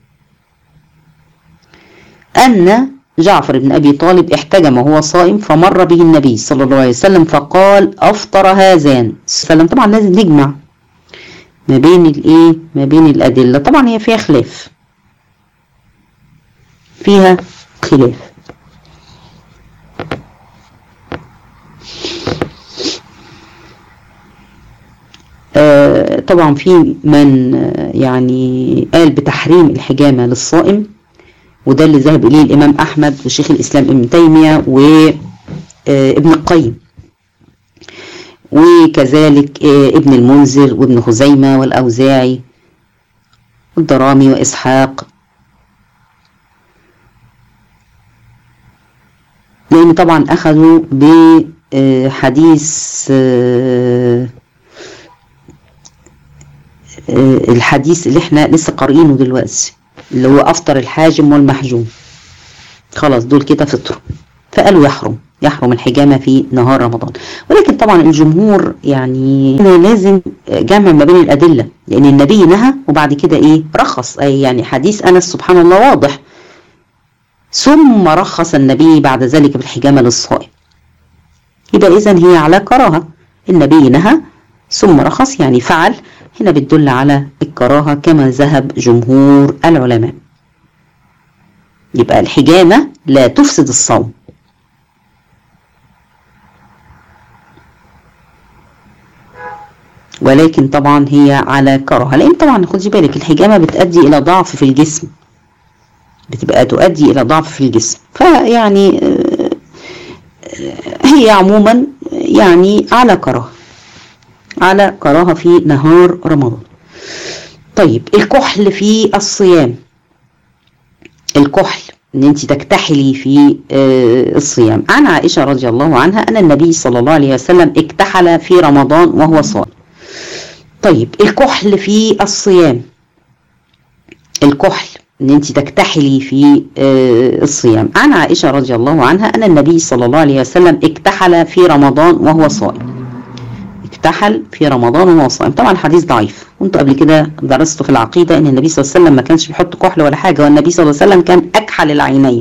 أن جعفر بن أبي طالب احتجم وهو صائم فمر به النبي صلى الله عليه وسلم فقال أفطر هذان سلم طبعا لازم نجمع ما بين الايه ما بين الأدلة طبعا هي فيها خلاف فيها خلاف آه طبعا في من آه يعني قال بتحريم الحجامة للصائم وده اللي ذهب إليه الإمام أحمد وشيخ الإسلام ابن تيمية وابن القيم وكذلك ابن المنذر وابن خزيمة والأوزاعي والضرامي وإسحاق لأن طبعا أخذوا بحديث الحديث اللي احنا لسه قارئينه دلوقتي اللي هو افطر الحاجم والمحجوم خلاص دول كده فطروا فقالوا يحرم يحرم الحجامة في نهار رمضان ولكن طبعا الجمهور يعني لازم جمع ما بين الأدلة لأن النبي نهى وبعد كده إيه رخص أي يعني حديث أنس سبحان الله واضح ثم رخص النبي بعد ذلك بالحجامة للصائم يبقى إذا هي على كراهة النبي نهى ثم رخص يعني فعل هنا بتدل على الكراهة كما ذهب جمهور العلماء يبقى الحجامة لا تفسد الصوم ولكن طبعا هي على كراهة لأن طبعا خدي بالك الحجامة بتؤدي إلى ضعف في الجسم بتبقى تؤدي إلى ضعف في الجسم فيعني هي عموما يعني على كراهة على كراهة في نهار رمضان طيب الكحل في الصيام الكحل ان انت تكتحلي في الصيام عن عائشة رضي الله عنها ان النبي صلى الله عليه وسلم اكتحل في رمضان وهو صائم طيب الكحل في الصيام الكحل ان انت تكتحلي في الصيام عن عائشة رضي الله عنها ان النبي صلى الله عليه وسلم اكتحل في رمضان وهو صائم اكتحل في رمضان وهو صائم طبعا الحديث ضعيف وانتوا قبل كده درستوا في العقيدة ان النبي صلى الله عليه وسلم ما كانش بيحط كحل ولا حاجة والنبي صلى الله عليه وسلم كان اكحل العينين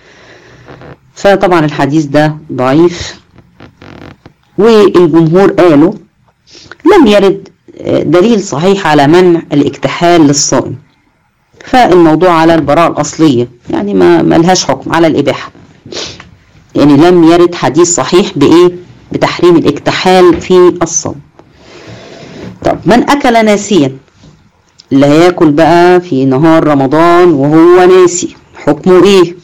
فطبعا الحديث ده ضعيف والجمهور قالوا لم يرد دليل صحيح على منع الاكتحال للصائم فالموضوع على البراءة الأصلية يعني ما ملهاش حكم على الإباحة يعني لم يرد حديث صحيح بإيه بتحريم الاكتحال في الصوم طب من أكل ناسيا اللي هياكل بقى في نهار رمضان وهو ناسي حكمه إيه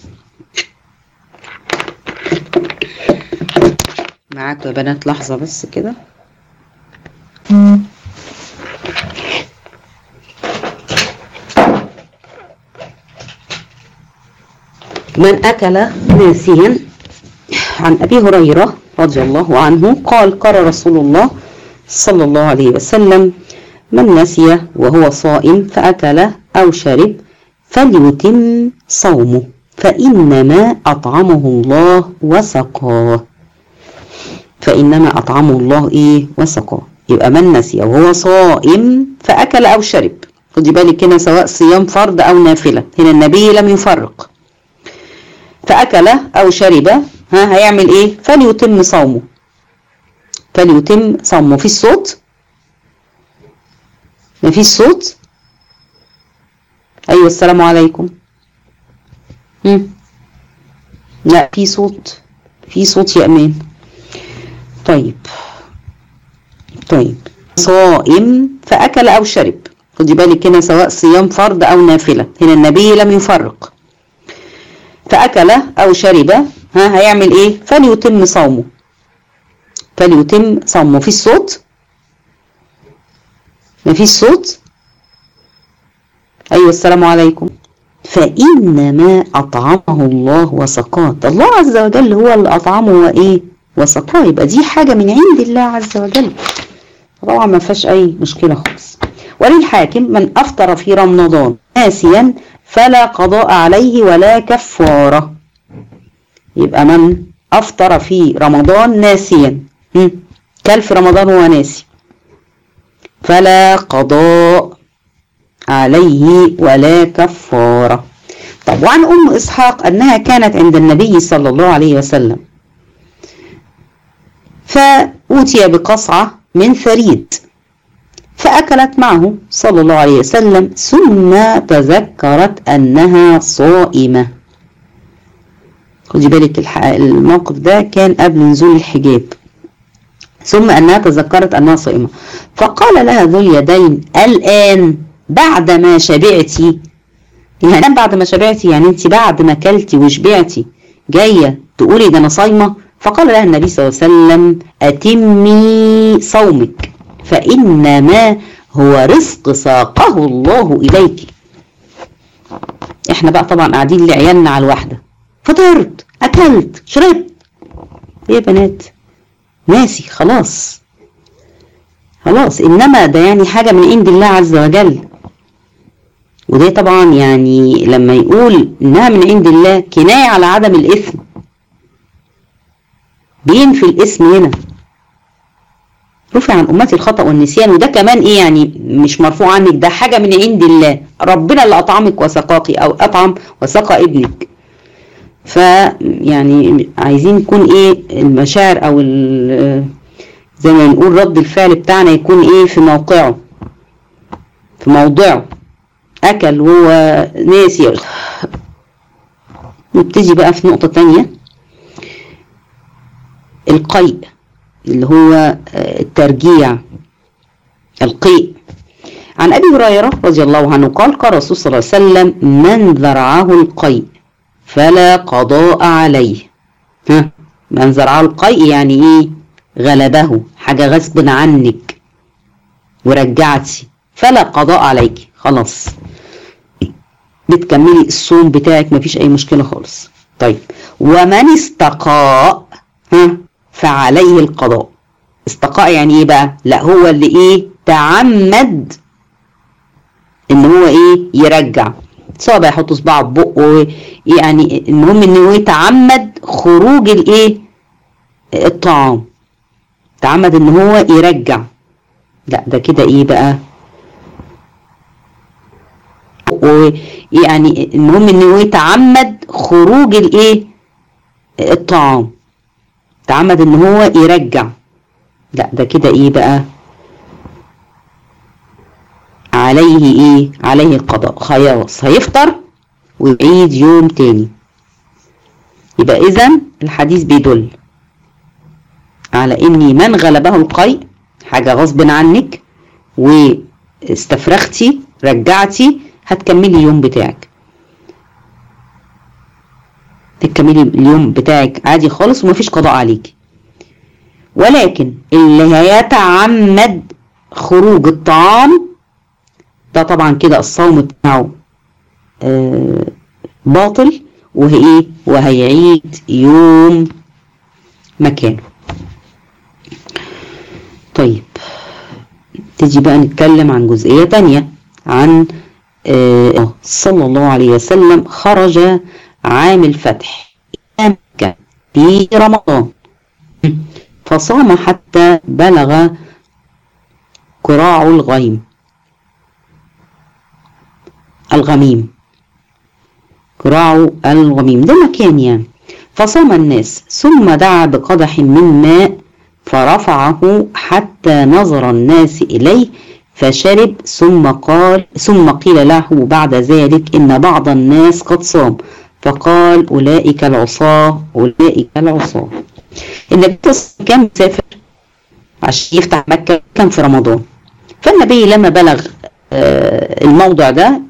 معاكم يا بنات لحظة بس كده من أكل ناسيا عن أبي هريرة رضي الله عنه قال قال رسول الله صلى الله عليه وسلم من نسي وهو صائم فأكل أو شرب فليتم صومه فإنما أطعمه الله وسقاه فإنما أطعمه الله إيه وسقاه يبقى من نسي وهو صائم فأكل أو شرب خدي بالك هنا سواء صيام فرض أو نافلة هنا النبي لم يفرق فأكل أو شرب ها هيعمل إيه فليتم صومه فليتم صومه في الصوت ما فيش صوت أيوة السلام عليكم مم. لا في صوت في صوت يا أمان طيب طيب صائم فأكل أو شرب خدي بالك هنا سواء صيام فرض أو نافلة هنا النبي لم يفرق فأكل أو شرب ها هيعمل إيه فليتم صومه فليتم صومه في الصوت مفيش صوت أيوة السلام عليكم فإنما أطعمه الله وسقاه الله عز وجل هو اللي أطعمه وإيه وسقاه يبقى دي حاجة من عند الله عز وجل طبعا ما فيهاش أي مشكلة خالص وللحاكم من أفطر في رمضان ناسيا فلا قضاء عليه ولا كفارة يبقى من أفطر في رمضان ناسيا كل في رمضان هو ناسي فلا قضاء عليه ولا كفارة طب وعن أم إسحاق أنها كانت عند النبي صلى الله عليه وسلم فأوتي بقصعة من ثريد فأكلت معه صلى الله عليه وسلم ثم تذكرت أنها صائمة خدي بالك الموقف ده كان قبل نزول الحجاب ثم أنها تذكرت أنها صائمة فقال لها ذو اليدين الآن بعد ما شبعتي يعني بعد ما شبعتي يعني انت بعد ما اكلتي وشبعتي جاية تقولي ده أنا صايمة فقال لها النبي صلى الله عليه وسلم أتمي صومك فإنما هو رزق ساقه الله إليك احنا بقى طبعا قاعدين لعيالنا على الواحدة فطرت أكلت شربت يا بنات ناسي خلاص خلاص انما ده يعني حاجة من عند الله عز وجل وده طبعا يعني لما يقول انها من عند الله كناية على عدم الاثم بينفي الاسم هنا رفع عن امتي الخطا والنسيان وده كمان ايه يعني مش مرفوع عنك ده حاجه من عند الله ربنا اللي اطعمك وسقاكي او اطعم وسقى ابنك ف يعني عايزين يكون ايه المشاعر او زي ما نقول رد الفعل بتاعنا يكون ايه في موقعه في موضعه اكل وهو ناسي نبتدي بقى في نقطه تانية القيء اللي هو الترجيع القيء عن ابي هريره رضي الله عنه قال قال الرسول صلى الله عليه وسلم من ذرعه القيء فلا قضاء عليه ها من ذرعه القيء يعني ايه غلبه حاجه غصب عنك ورجعتي فلا قضاء عليك خلاص بتكملي الصوم بتاعك مفيش اي مشكله خالص طيب ومن استقاء ها فعليه القضاء استقاء يعني ايه بقى لا هو اللي ايه تعمد ان هو ايه يرجع سواء بقى يحط صباعه في بقه يعني المهم ان هو يتعمد خروج الايه الطعام تعمد ان هو يرجع لا ده كده ايه بقى ويعني المهم ان هو يتعمد خروج الايه الطعام تعمد ان هو يرجع لا ده كده ايه بقى عليه ايه عليه القضاء خلاص هيفطر ويعيد يوم تاني يبقى اذا الحديث بيدل على ان من غلبه القيء حاجة غصب عنك واستفرغتي رجعتي هتكملي اليوم بتاعك تكملي اليوم بتاعك عادي خالص ومفيش قضاء عليك ولكن اللي هيتعمد خروج الطعام ده طبعا كده الصوم بتاعه آه باطل وهي وهيعيد يوم مكانه طيب تيجي بقى نتكلم عن جزئية تانية عن آه صلى الله عليه وسلم خرج عام الفتح مكة في رمضان فصام حتى بلغ قراع الغيم الغميم قراع الغميم ده مكان يعني فصام الناس ثم دعا بقدح من ماء فرفعه حتى نظر الناس إليه فشرب ثم قال ثم قيل له بعد ذلك إن بعض الناس قد صام فقال أولئك العصاة أولئك العصاة النبي كان مسافر عشان يفتح مكة كان في رمضان فالنبي لما بلغ الموضع ده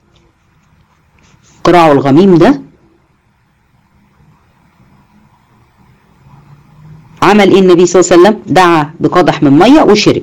قراع الغميم ده عمل ايه النبي صلى الله عليه وسلم دعا بقدح من ميه وشرب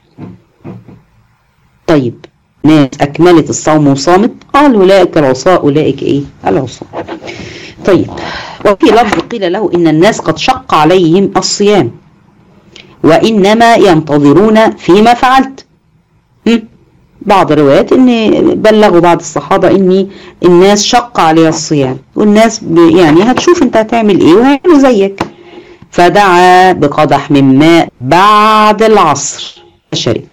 طيب ناس اكملت الصوم وصامت قال اولئك العصاة اولئك ايه العصاة طيب وفي لفظ قيل له ان الناس قد شق عليهم الصيام وانما ينتظرون فيما فعلت بعض الروايات ان بلغوا بعض الصحابه ان الناس شق عليها الصيام والناس يعني هتشوف انت هتعمل ايه وهيعملوا زيك فدعا بقدح من ماء بعد العصر فشرب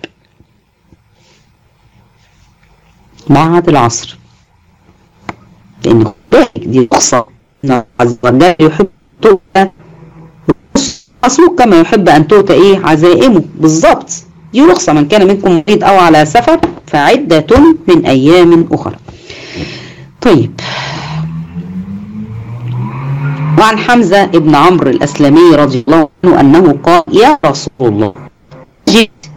بعد العصر لان دي رخصه عز وجل يحب تؤتى اصله كما يحب ان تؤتى ايه عزائمه بالظبط دي رخصة من كان منكم مريض أو على سفر فعدة من أيام أخرى طيب وعن حمزة ابن عمرو الأسلمي رضي الله عنه أنه قال يا رسول الله جئت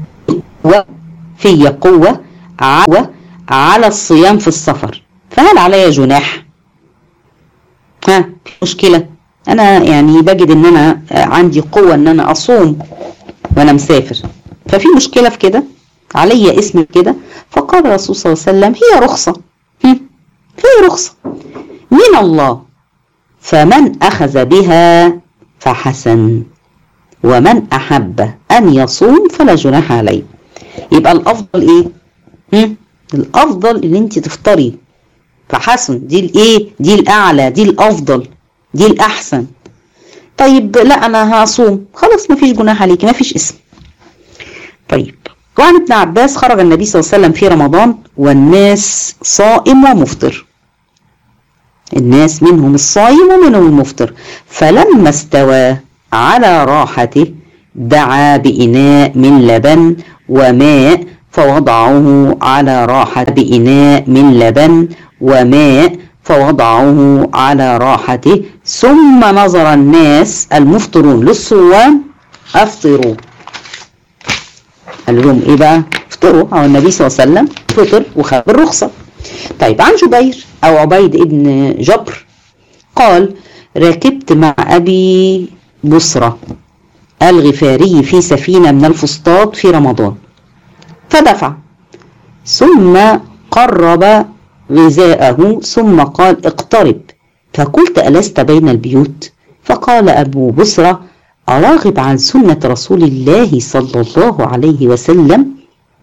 وفي قوة عوة على الصيام في السفر فهل علي جناح ها في مشكلة أنا يعني بجد إن أنا عندي قوة إن أنا أصوم وأنا مسافر ففي مشكلة في كده علي اسم كده فقال الرسول صلى الله عليه وسلم هي رخصة هي رخصة من الله فمن أخذ بها فحسن ومن أحب أن يصوم فلا جناح عليه يبقى الأفضل إيه؟ هم؟ الأفضل إن أنت تفطري فحسن دي الإيه؟ دي الأعلى دي الأفضل دي الأحسن طيب لا أنا هصوم خلاص مفيش جناح عليكي مفيش اسم طيب وعن ابن عباس خرج النبي صلى الله عليه وسلم في رمضان والناس صائم ومفطر الناس منهم الصائم ومنهم المفطر فلما استوى على راحته دعا بإناء من لبن وماء فوضعه على راحة بإناء من لبن وماء فوضعه على راحته ثم نظر الناس المفطرون للصوام أفطروا قال لهم إيه بقى افطروا أو النبي صلى الله عليه وسلم فطر وخد الرخصة طيب عن جبير أو عبيد ابن جبر قال ركبت مع أبي بصرة الغفاري في سفينة من الفسطاط في رمضان فدفع ثم قرب غذاءه ثم قال اقترب فقلت ألست بين البيوت فقال أبو بصرة أراغب عن سنة رسول الله صلى الله عليه وسلم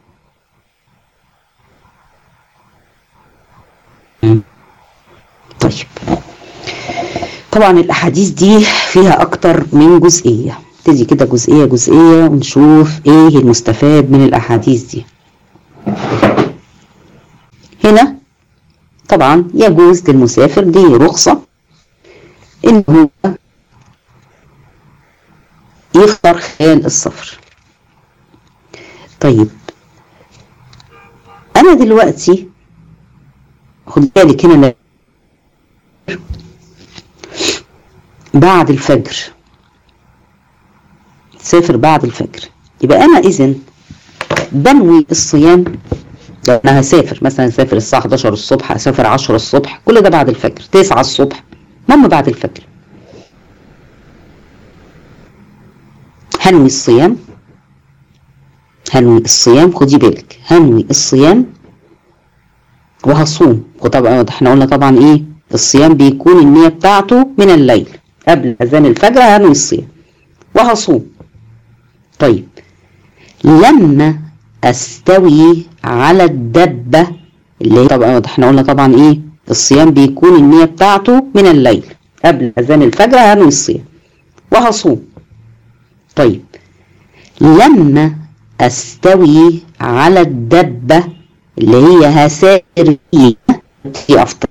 طيب طبعا الأحاديث دي فيها أكتر من جزئية نبتدي كده جزئية جزئية ونشوف إيه المستفاد من الأحاديث دي هنا طبعا يجوز للمسافر دي رخصة إن هو يفطر خلال السفر طيب أنا دلوقتي خد بالك هنا بعد الفجر سافر بعد الفجر يبقى أنا إذن بنوي الصيام لو انا هسافر مثلا هسافر الساعه 11 الصبح هسافر 10 الصبح كل ده بعد الفجر 9 الصبح المهم بعد الفجر هنوي الصيام هنوي الصيام خدي بالك هنوي الصيام وهصوم وطبعا احنا قلنا طبعا ايه الصيام بيكون النية بتاعته من الليل قبل اذان الفجر هنوي الصيام وهصوم طيب لما استوي على الدبة اللي هي طبعا احنا قلنا طبعا ايه الصيام بيكون النية بتاعته من الليل قبل اذان الفجر هنوي الصيام وهصوم طيب لما استوي على الدبة اللي هي هسافر فيها افطر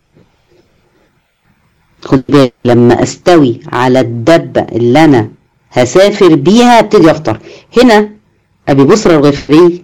خد بالك لما استوي على الدبة اللي انا هسافر بيها ابتدي افطر هنا ابي بصرى الغفري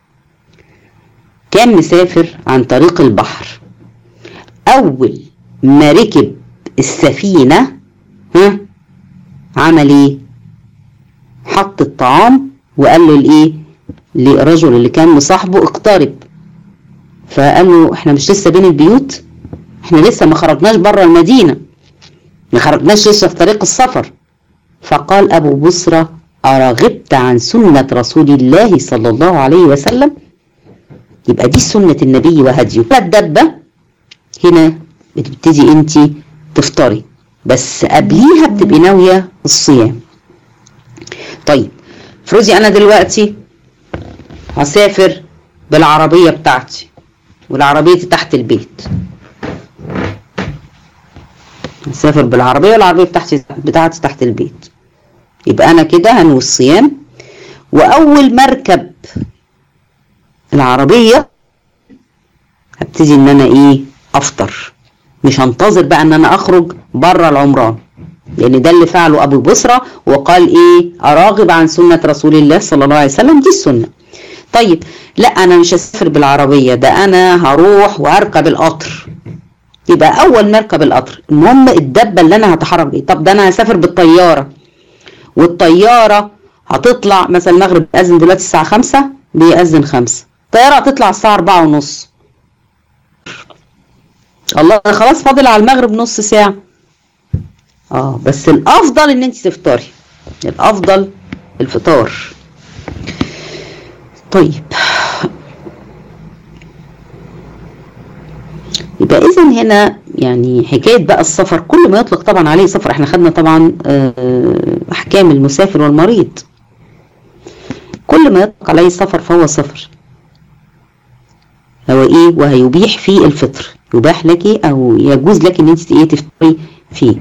كان مسافر عن طريق البحر اول ما ركب السفينة ها عمل ايه حط الطعام وقال له الايه للرجل اللي كان مصاحبه اقترب فقال له احنا مش لسه بين البيوت احنا لسه ما خرجناش بره المدينة ما خرجناش لسه في طريق السفر فقال ابو بصرة أرغبت عن سنة رسول الله صلى الله عليه وسلم يبقى دي سنة النبي وهديه الدبة هنا بتبتدي انت تفطري بس قبليها بتبقي ناوية الصيام طيب افرضي انا دلوقتي هسافر بالعربية بتاعتي والعربية دي تحت البيت هسافر بالعربية والعربية بتاعتي بتاعتي تحت البيت يبقى انا كده هنوي الصيام واول ما اركب العربيه هبتدي ان انا ايه افطر مش هنتظر بقى ان انا اخرج بره العمران لان ده اللي فعله ابو بصرة وقال ايه اراغب عن سنة رسول الله صلى الله عليه وسلم دي السنة طيب لا انا مش هسافر بالعربية ده انا هروح واركب القطر يبقى اول ما اركب القطر المهم الدبة اللي انا هتحرك بيه طب ده انا هسافر بالطيارة والطيارة هتطلع مثلا المغرب بيأذن دلوقتي الساعة خمسة بيأذن خمسة الطيارة هتطلع الساعة أربعة ونص الله خلاص فاضل على المغرب نص ساعة اه بس الأفضل إن أنت تفطري الأفضل الفطار طيب يبقى إذا هنا يعني حكاية بقى السفر كل ما يطلق طبعا عليه سفر احنا خدنا طبعا آه، احكام المسافر والمريض كل ما يطلق عليه سفر فهو سفر هو ايه وهيبيح فيه الفطر يباح لك او يجوز لك ان انت ايه تفطري فيه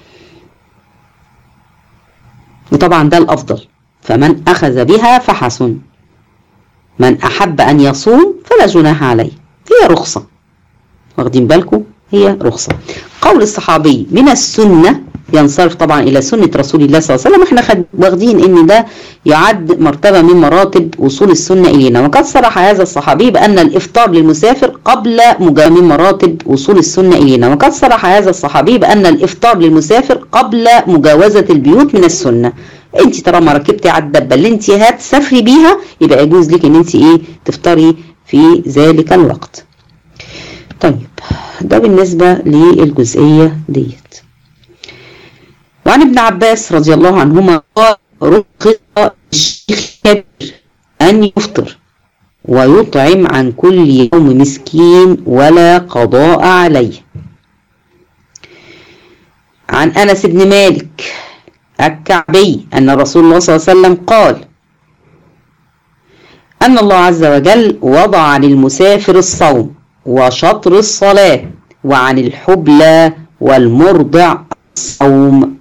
وطبعا ده الافضل فمن اخذ بها فحسن من احب ان يصوم فلا جناح عليه هي رخصة واخدين بالكم هي رخصة قول الصحابي من السنة ينصرف طبعا الى سنة رسول الله صلى الله عليه وسلم احنا خد واخدين ان ده يعد مرتبة من مراتب وصول السنة الينا وقد صرح هذا الصحابي بان الافطار للمسافر قبل مجا- من مراتب وصول السنة الينا وقد صرح هذا الصحابي بان الافطار للمسافر قبل مجاوزة البيوت من السنة انت طالما ركبتي على الدبة اللي انت هتسافري بيها يبقى يجوز لك ان انت ايه تفطري في ذلك الوقت طيب ده بالنسبة للجزئية ديت وعن ابن عباس رضي الله عنهما قال رخص الشيخ الكبير أن يفطر ويطعم عن كل يوم مسكين ولا قضاء عليه عن أنس بن مالك الكعبي أن رسول الله صلى الله عليه وسلم قال أن الله عز وجل وضع للمسافر الصوم وشطر الصلاة وعن الحبلى والمرضع الصوم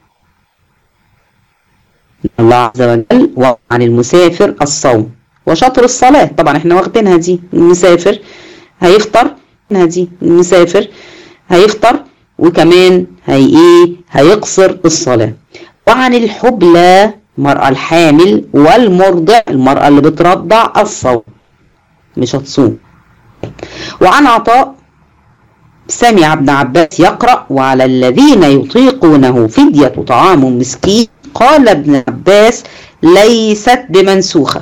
الله عز وجل وعن المسافر الصوم وشطر الصلاة طبعا احنا واخدينها دي المسافر هيفطر دي المسافر هيفطر وكمان هي ايه هيقصر الصلاة وعن الحبلى المرأة الحامل والمرضع المرأة اللي بترضع الصوم مش هتصوم وعن عطاء سمع ابن عباس يقرأ وعلى الذين يطيقونه فدية طعام مسكين قال ابن عباس ليست بمنسوخة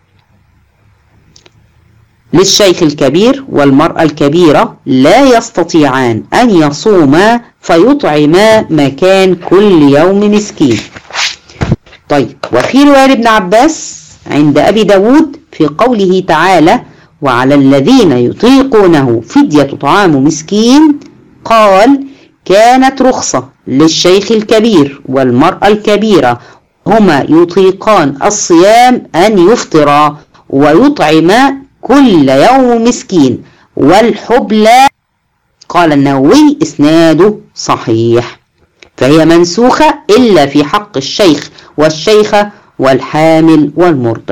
للشيخ الكبير والمرأة الكبيرة لا يستطيعان أن يصوما فيطعما مكان كل يوم مسكين طيب وفي رواية ابن عباس عند أبي داود في قوله تعالى وعلى الذين يطيقونه فدية طعام مسكين قال كانت رخصة للشيخ الكبير والمرأة الكبيرة هما يطيقان الصيام أن يفطرا ويطعما كل يوم مسكين والحبلى قال النووي إسناده صحيح فهي منسوخة إلا في حق الشيخ والشيخة والحامل والمرضع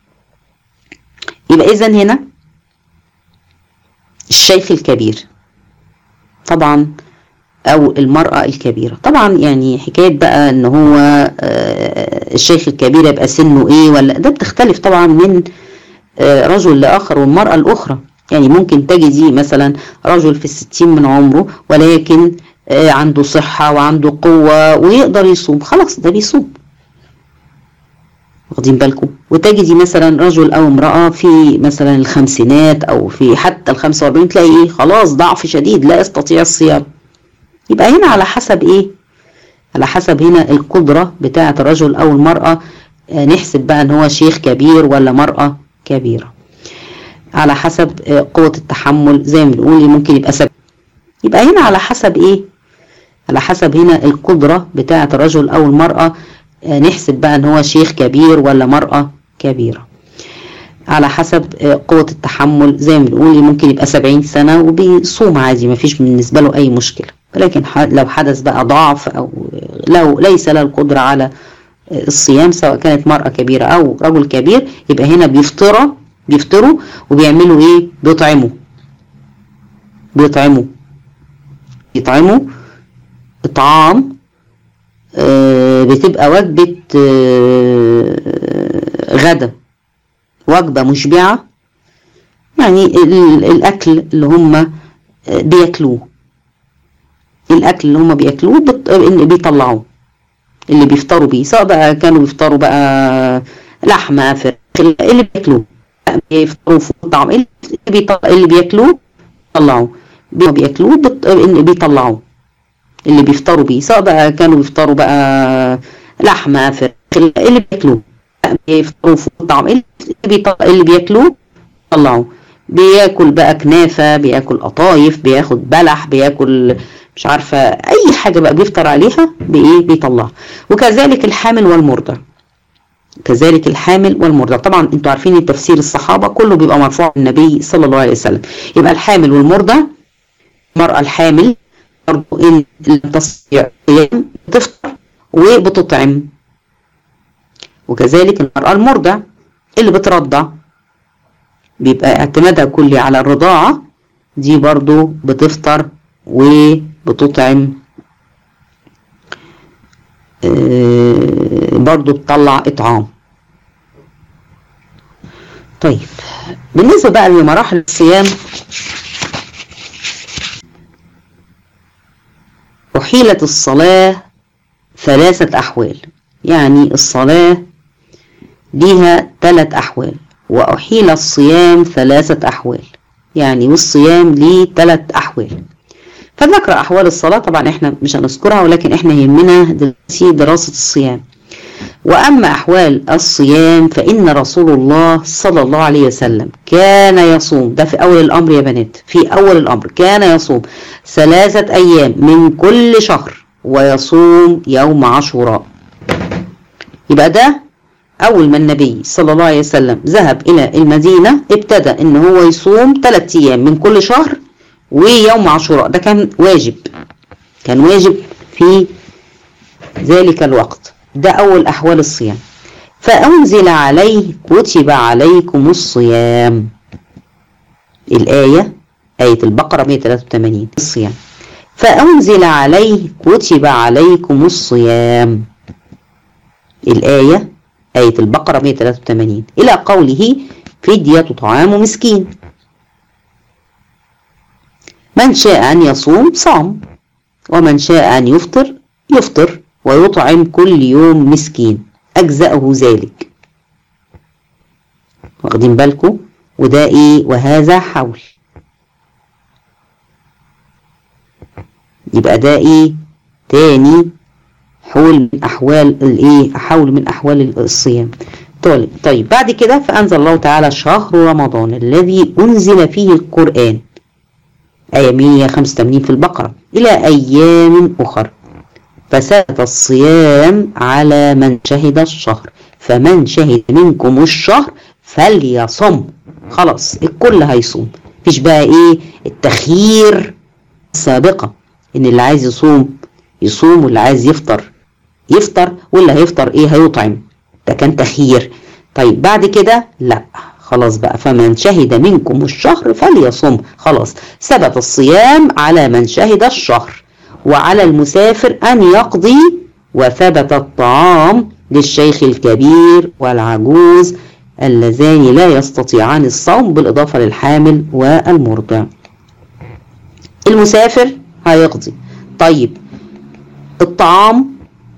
يبقى إذن هنا الشيخ الكبير طبعا او المرأة الكبيرة طبعا يعني حكاية بقى ان هو الشيخ الكبير يبقى سنه ايه ولا ده بتختلف طبعا من رجل لاخر والمرأة الاخرى يعني ممكن تجدي مثلا رجل في الستين من عمره ولكن عنده صحة وعنده قوة ويقدر يصوم خلاص ده بيصوم واخدين بالكم وتجدي مثلا رجل او امرأة في مثلا الخمسينات او في حتى الخمسة واربعين تلاقي ايه خلاص ضعف شديد لا يستطيع الصيام يبقى هنا على حسب ايه على حسب هنا القدرة بتاعة الرجل او المرأة نحسب بقى ان هو شيخ كبير ولا مرأة كبيرة على حسب قوة التحمل زي ما بنقول ممكن يبقى سبب يبقى هنا على حسب ايه على حسب هنا القدرة بتاعة الرجل او المرأة نحسب بقى ان هو شيخ كبير ولا مرأة كبيرة على حسب قوة التحمل زي ما بنقول ممكن يبقى سبعين سنة وبيصوم عادي مفيش بالنسبة له أي مشكلة ولكن لو حدث بقى ضعف أو لو ليس له القدرة على الصيام سواء كانت مرأة كبيرة أو رجل كبير يبقى هنا بيفطروا بيفطروا وبيعملوا إيه بيطعموا بيطعموا يطعموا إطعام بتبقى وجبة غدا وجبة مشبعة يعني الأكل اللي هم بياكلوه الأكل اللي هم بياكلوه بيطلعوه اللي بيفطروا بيه سواء بقى كانوا بيفطروا بقى لحمة فراخ اللي بياكلوه بيفطروا فول طعم اللي بياكلوه بيطلعوه بياكلوه بيطلعوه اللي بيفطروا بيه سواء بقى كانوا بيفطروا بقى لحمة فراخ اللي بياكلوه بيفطروا فول طعم اللي بياكلوه بيطلعوه بياكل بقى كنافة بياكل قطايف بياخد بلح بياكل مش عارفة أي حاجة بقى بيفطر عليها بإيه بيطلعها وكذلك الحامل والمرضع كذلك الحامل والمرضع طبعا انتوا عارفين التفسير الصحابة كله بيبقى مرفوع النبي صلى الله عليه وسلم يبقى الحامل والمرضع المرأة الحامل برضه ان لم تستطيع بتفطر وبتطعم وكذلك المرأة المرضع اللي بترضع بيبقى اعتمادها كلي على الرضاعة دي برضو بتفطر وبتطعم برضو بتطلع اطعام طيب بالنسبة بقى لمراحل الصيام أحيلت الصلاة ثلاثة أحوال يعني الصلاة ليها ثلاث أحوال وأحيل الصيام ثلاثة أحوال يعني والصيام ليه ثلاث أحوال فنقرأ أحوال الصلاة طبعا إحنا مش هنذكرها ولكن إحنا يهمنا دلوقتي دراسة الصيام وأما أحوال الصيام فإن رسول الله صلى الله عليه وسلم كان يصوم ده في أول الأمر يا بنات في أول الأمر كان يصوم ثلاثة أيام من كل شهر ويصوم يوم عاشوراء يبقى ده أول ما النبي صلى الله عليه وسلم ذهب إلى المدينة ابتدى إن هو يصوم ثلاثة أيام من كل شهر ويوم عاشوراء ده كان واجب كان واجب في ذلك الوقت ده أول أحوال الصيام فأنزل عليه كتب عليكم الصيام الآية آية البقرة 183 الصيام فأنزل عليه كتب عليكم الصيام الآية آية البقرة 183 إلى قوله فدية طعام مسكين من شاء أن يصوم صام ومن شاء أن يفطر يفطر ويطعم كل يوم مسكين أجزأه ذلك واخدين بالكم وده إيه وهذا حول يبقى ده إيه تاني حول من أحوال الإيه حول من أحوال الصيام طيب طيب بعد كده فأنزل الله تعالى شهر رمضان الذي أنزل فيه القرآن آية 185 في البقرة إلى أيام أخر فساد الصيام على من شهد الشهر فمن شهد منكم الشهر فليصم خلاص الكل هيصوم مفيش بقى ايه التخيير السابقة ان اللي عايز يصوم يصوم واللي عايز يفطر يفطر واللي هيفطر ايه هيطعم ده كان تخيير طيب بعد كده لا خلاص بقى فمن شهد منكم الشهر فليصم خلاص ثبت الصيام على من شهد الشهر وعلى المسافر أن يقضي وثبت الطعام للشيخ الكبير والعجوز اللذان لا يستطيعان الصوم بالإضافة للحامل والمرضع المسافر هيقضي طيب الطعام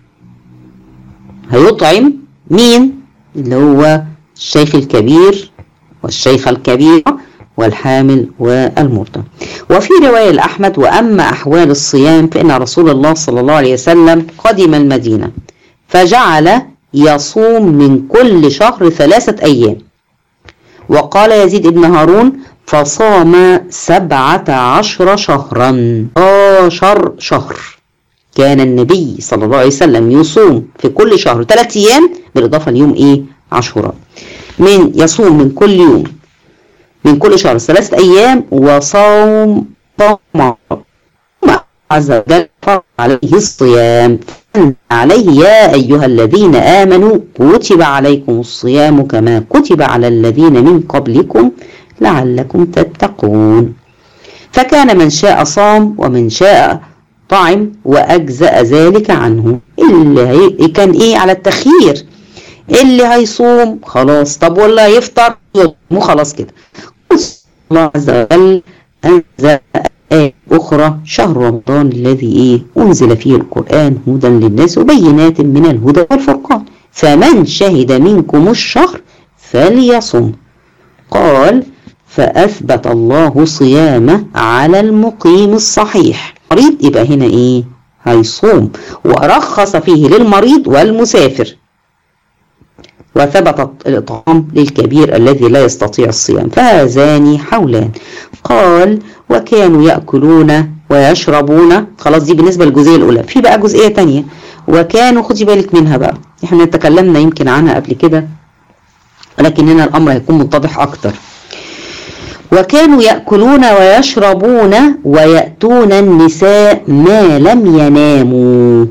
هيطعم مين اللي هو الشيخ الكبير والشيخة الكبيرة والحامل والمرضع وفي رواية لأحمد وأما أحوال الصيام فإن رسول الله صلى الله عليه وسلم قدم المدينة فجعل يصوم من كل شهر ثلاثة أيام وقال يزيد بن هارون فصام سبعة عشر شهرا عشر شهر كان النبي صلى الله عليه وسلم يصوم في كل شهر ثلاثة أيام بالإضافة ليوم إيه عاشوراء من يصوم من كل يوم من كل شهر ثلاثة أيام وصوم طمع عز وجل فرض عليه الصيام عليه يا أيها الذين آمنوا كتب عليكم الصيام كما كتب على الذين من قبلكم لعلكم تتقون فكان من شاء صام ومن شاء طعم وأجزأ ذلك عنه اللي كان إيه على التخيير اللي هيصوم خلاص طب ولا يفطر مو خلاص كده الله عز وجل أنزل آية أخرى شهر رمضان الذي إيه أنزل فيه القرآن هدى للناس وبينات من الهدى والفرقان فمن شهد منكم الشهر فليصم قال فأثبت الله صيامه على المقيم الصحيح مريض يبقى هنا إيه هيصوم ورخص فيه للمريض والمسافر وثبت الإطعام للكبير الذي لا يستطيع الصيام فهذان حولان قال وكانوا يأكلون ويشربون خلاص دي بالنسبة للجزئية الأولى في بقى جزئية تانية وكانوا خدي بالك منها بقى احنا تكلمنا يمكن عنها قبل كده ولكن هنا الأمر هيكون متضح أكتر وكانوا يأكلون ويشربون ويأتون النساء ما لم يناموا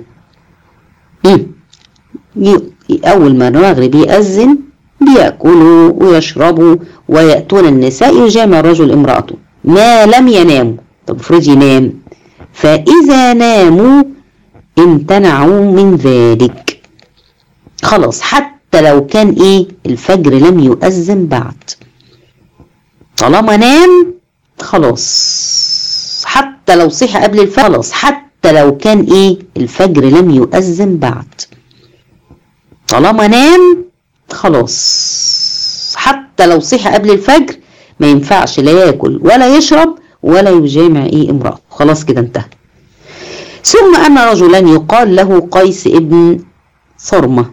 أول ما المغرب يأذن بيأكلوا ويشربوا ويأتون النساء يجامع الرجل امرأته ما لم يناموا طب افرض ينام فإذا ناموا امتنعوا من ذلك خلاص حتى لو كان ايه الفجر لم يؤذن بعد طالما نام خلاص حتى لو صحي قبل الفجر خلاص حتى لو كان ايه الفجر لم يؤذن بعد طالما نام خلاص حتى لو صحي قبل الفجر ما ينفعش لا ياكل ولا يشرب ولا يجامع ايه امرأة خلاص كده انتهى ثم ان رجلا يقال له قيس ابن صرمة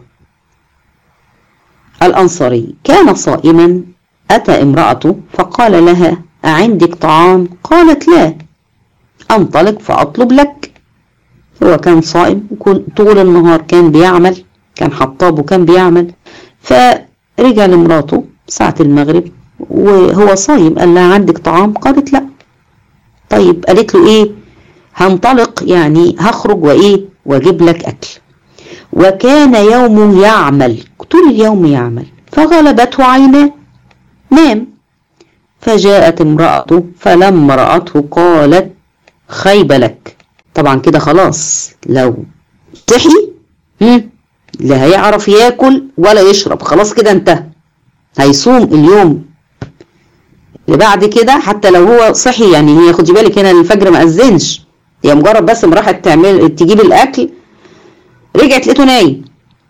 الانصاري كان صائما اتى امرأته فقال لها اعندك طعام قالت لا انطلق فاطلب لك هو كان صائم طول النهار كان بيعمل كان حطاب وكان بيعمل فرجع لمراته ساعة المغرب وهو صايم قال لها عندك طعام قالت لا طيب قالت له ايه هنطلق يعني هخرج وايه واجيب لك اكل وكان يوم يعمل طول اليوم يعمل فغلبته عيناه نام فجاءت امرأته فلما رأته قالت خيب لك طبعا كده خلاص لو صحي لا هيعرف ياكل ولا يشرب خلاص كده انتهى هيصوم اليوم اللي بعد كده حتى لو هو صحي يعني هي خدي بالك هنا الفجر ما اذنش هي مجرد بس ما راحت تعمل تجيب الاكل رجعت لقيته نايم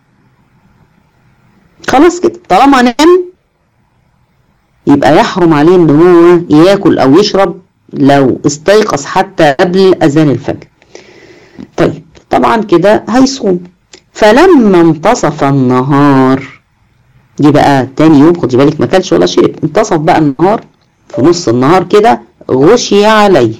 خلاص كده طالما نام يبقى يحرم عليه ان هو ياكل او يشرب لو استيقظ حتى قبل اذان الفجر طيب طبعا كده هيصوم فلما انتصف النهار دي بقى تاني يوم خدي بالك ما كلش ولا شرب انتصف بقى النهار في نص النهار كده غشي عليه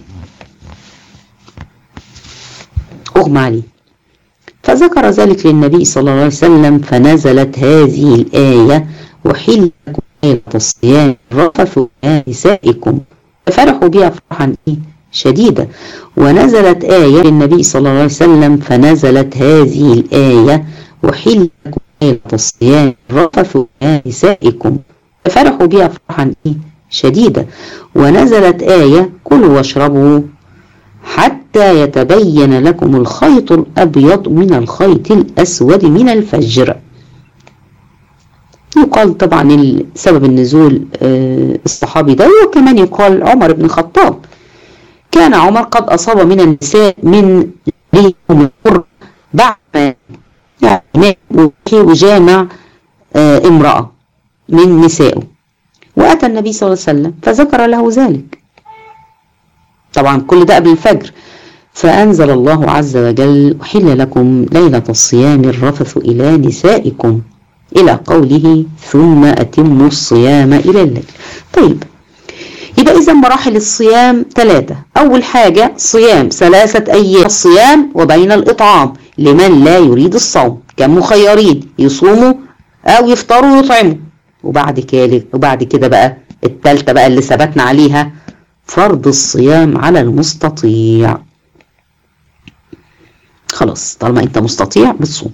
اغمى عليه فذكر ذلك للنبي صلى الله عليه وسلم فنزلت هذه الآية وحل لكم ليلة الصيام الرفث نسائكم ففرحوا بها فرحا إيه؟ شديدا ونزلت آية للنبي صلى الله عليه وسلم فنزلت هذه الآية وحل لكم ليلة الصيام الرفث نسائكم ففرحوا بها فرحا إيه؟ شديدا ونزلت آية كلوا واشربوا حتى يتبين لكم الخيط الأبيض من الخيط الأسود من الفجر يقال طبعا سبب النزول الصحابي ده وكمان يقال عمر بن الخطاب كان عمر قد أصاب من النساء من ليهم بعد ما يعني وجامع امرأة من نسائه وأتى النبي صلى الله عليه وسلم فذكر له ذلك طبعا كل ده قبل الفجر فأنزل الله عز وجل أحل لكم ليلة الصيام الرفث إلى نسائكم إلى قوله ثم أتموا الصيام إلى الليل طيب يبقى إذا مراحل الصيام ثلاثة أول حاجة صيام ثلاثة أيام الصيام وبين الإطعام لمن لا يريد الصوم كان مخيرين يصوموا أو يفطروا ويطعموا وبعد كده وبعد كده بقى الثالثة بقى اللي ثبتنا عليها فرض الصيام على المستطيع خلاص طالما انت مستطيع بتصوم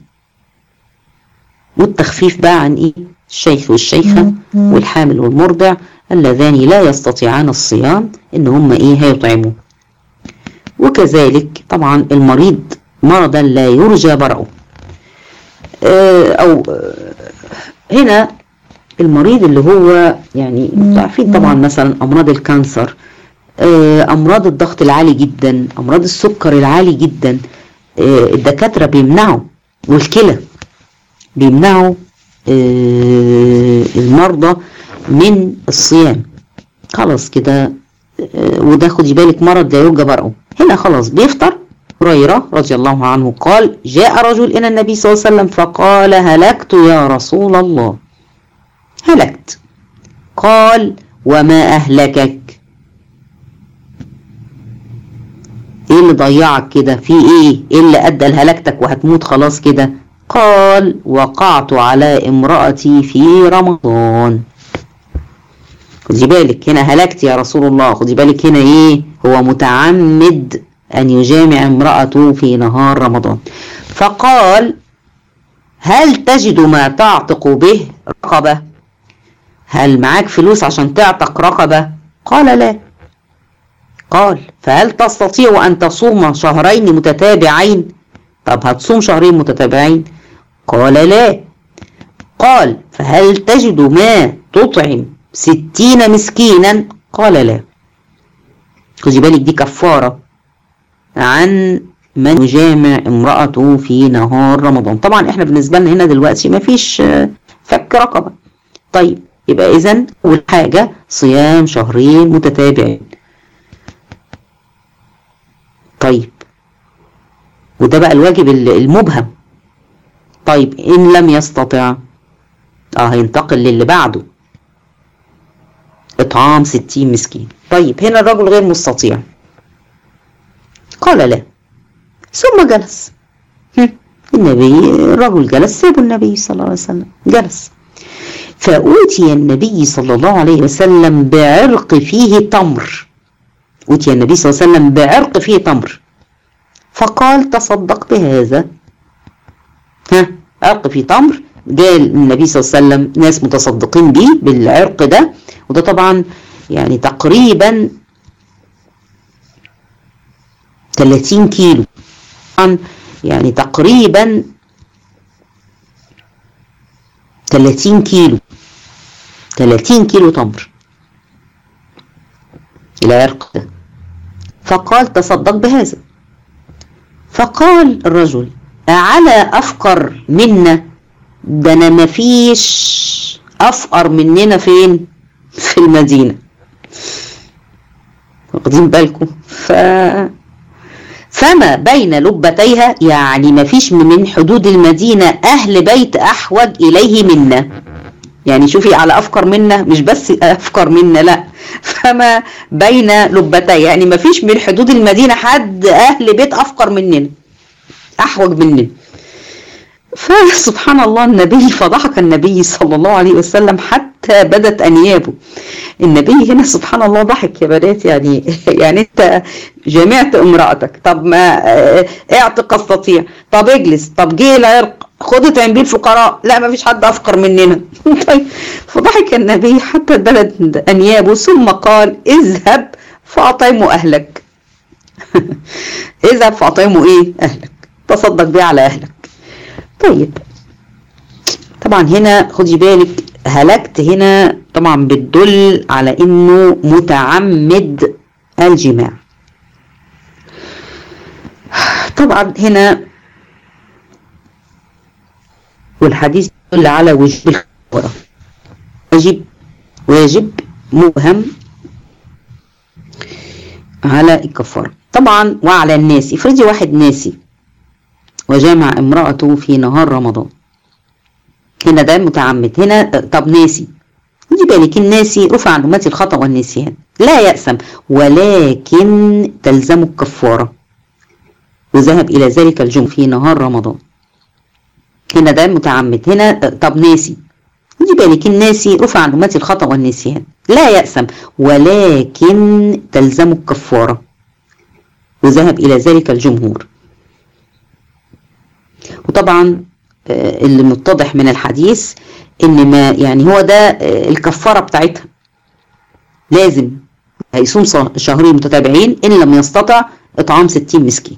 والتخفيف بقى عن ايه الشيخ والشيخة والحامل والمرضع اللذان لا يستطيعان الصيام ان هم ايه هيطعموا وكذلك طبعا المريض مرضا لا يرجى برعه اه او اه هنا المريض اللي هو يعني عارفين طبعا مثلا امراض الكانسر امراض الضغط العالي جدا امراض السكر العالي جدا الدكاتره بيمنعوا والكلى بيمنعوا المرضى من الصيام خلاص كده وده خدي بالك مرض لا يرجى برعه هنا خلاص بيفطر هريرة رضي الله عنه قال جاء رجل إلى النبي صلى الله عليه وسلم فقال هلكت يا رسول الله هلكت قال وما أهلكك ايه اللي ضيعك كده في ايه ايه اللي ادى لهلكتك وهتموت خلاص كده قال وقعت على امرأتي في رمضان خدي بالك هنا هلكت يا رسول الله خدي بالك هنا ايه هو متعمد ان يجامع امرأته في نهار رمضان فقال هل تجد ما تعتق به رقبة هل معاك فلوس عشان تعتق رقبة قال لا قال فهل تستطيع أن تصوم شهرين متتابعين طب هتصوم شهرين متتابعين قال لا قال فهل تجد ما تطعم ستين مسكينا قال لا خدي بالك دي كفارة عن من يجامع امرأته في نهار رمضان طبعا احنا بالنسبة لنا هنا دلوقتي مفيش فك رقبة طيب يبقى اذا اول حاجة صيام شهرين متتابعين طيب وده بقى الواجب المبهم طيب ان لم يستطع اه هينتقل للي بعده اطعام ستين مسكين طيب هنا الرجل غير مستطيع قال لا ثم جلس النبي الرجل جلس سابوا النبي صلى الله عليه وسلم جلس فأوتي النبي صلى الله عليه وسلم بعرق فيه تمر أوتي النبي صلى الله عليه وسلم بعرق فيه تمر فقال تصدق بهذا ها عرق فيه تمر جاء النبي صلى الله عليه وسلم ناس متصدقين بيه بالعرق ده وده طبعا يعني تقريبا 30 كيلو طبعا يعني تقريبا 30 كيلو 30 كيلو تمر العرق ده فقال تصدق بهذا فقال الرجل أعلى أفقر منا ده أنا مفيش أفقر مننا فين في المدينة واخدين بالكم ف فما بين لبتيها يعني مفيش من حدود المدينة أهل بيت أحوج إليه منا يعني شوفي على أفكر منا مش بس أفكر منا لا فما بين لبتي يعني مفيش من حدود المدينة حد أهل بيت أفقر مننا أحوج مننا فسبحان الله النبي فضحك النبي صلى الله عليه وسلم حتى بدت أنيابه النبي هنا سبحان الله ضحك يا بنات يعني يعني انت جمعت امرأتك طب ما اعتق استطيع طب اجلس طب جه العرق خد اطعم بيه الفقراء لا ما فيش حد افقر مننا طيب فضحك النبي حتى بلد انيابه ثم قال اذهب فاطعموا اهلك اذهب فاطعموا ايه اهلك تصدق بيه على اهلك طيب طبعا هنا خدي بالك هلكت هنا طبعا بتدل على انه متعمد الجماع طبعا هنا والحديث يدل على وجوب الكفارة واجب واجب مبهم على الكفارة طبعا وعلى الناس افرضي واحد ناسي وجامع امرأته في نهار رمضان هنا ده متعمد هنا طب ناسي خدي بالك الناسي رفع عن أمتي الخطأ والنسيان لا يأسم ولكن تلزم الكفارة وذهب إلى ذلك الجمع في نهار رمضان هنا ده متعمد هنا طب ناسي خدي بالك الناسي رفع عن أمتي الخطأ والنسيان لا يأسم ولكن تلزم الكفارة وذهب إلى ذلك الجمهور وطبعا اللي متضح من الحديث ان ما يعني هو ده الكفاره بتاعتها لازم هيصوم شهرين متتابعين ان لم يستطع اطعام 60 مسكين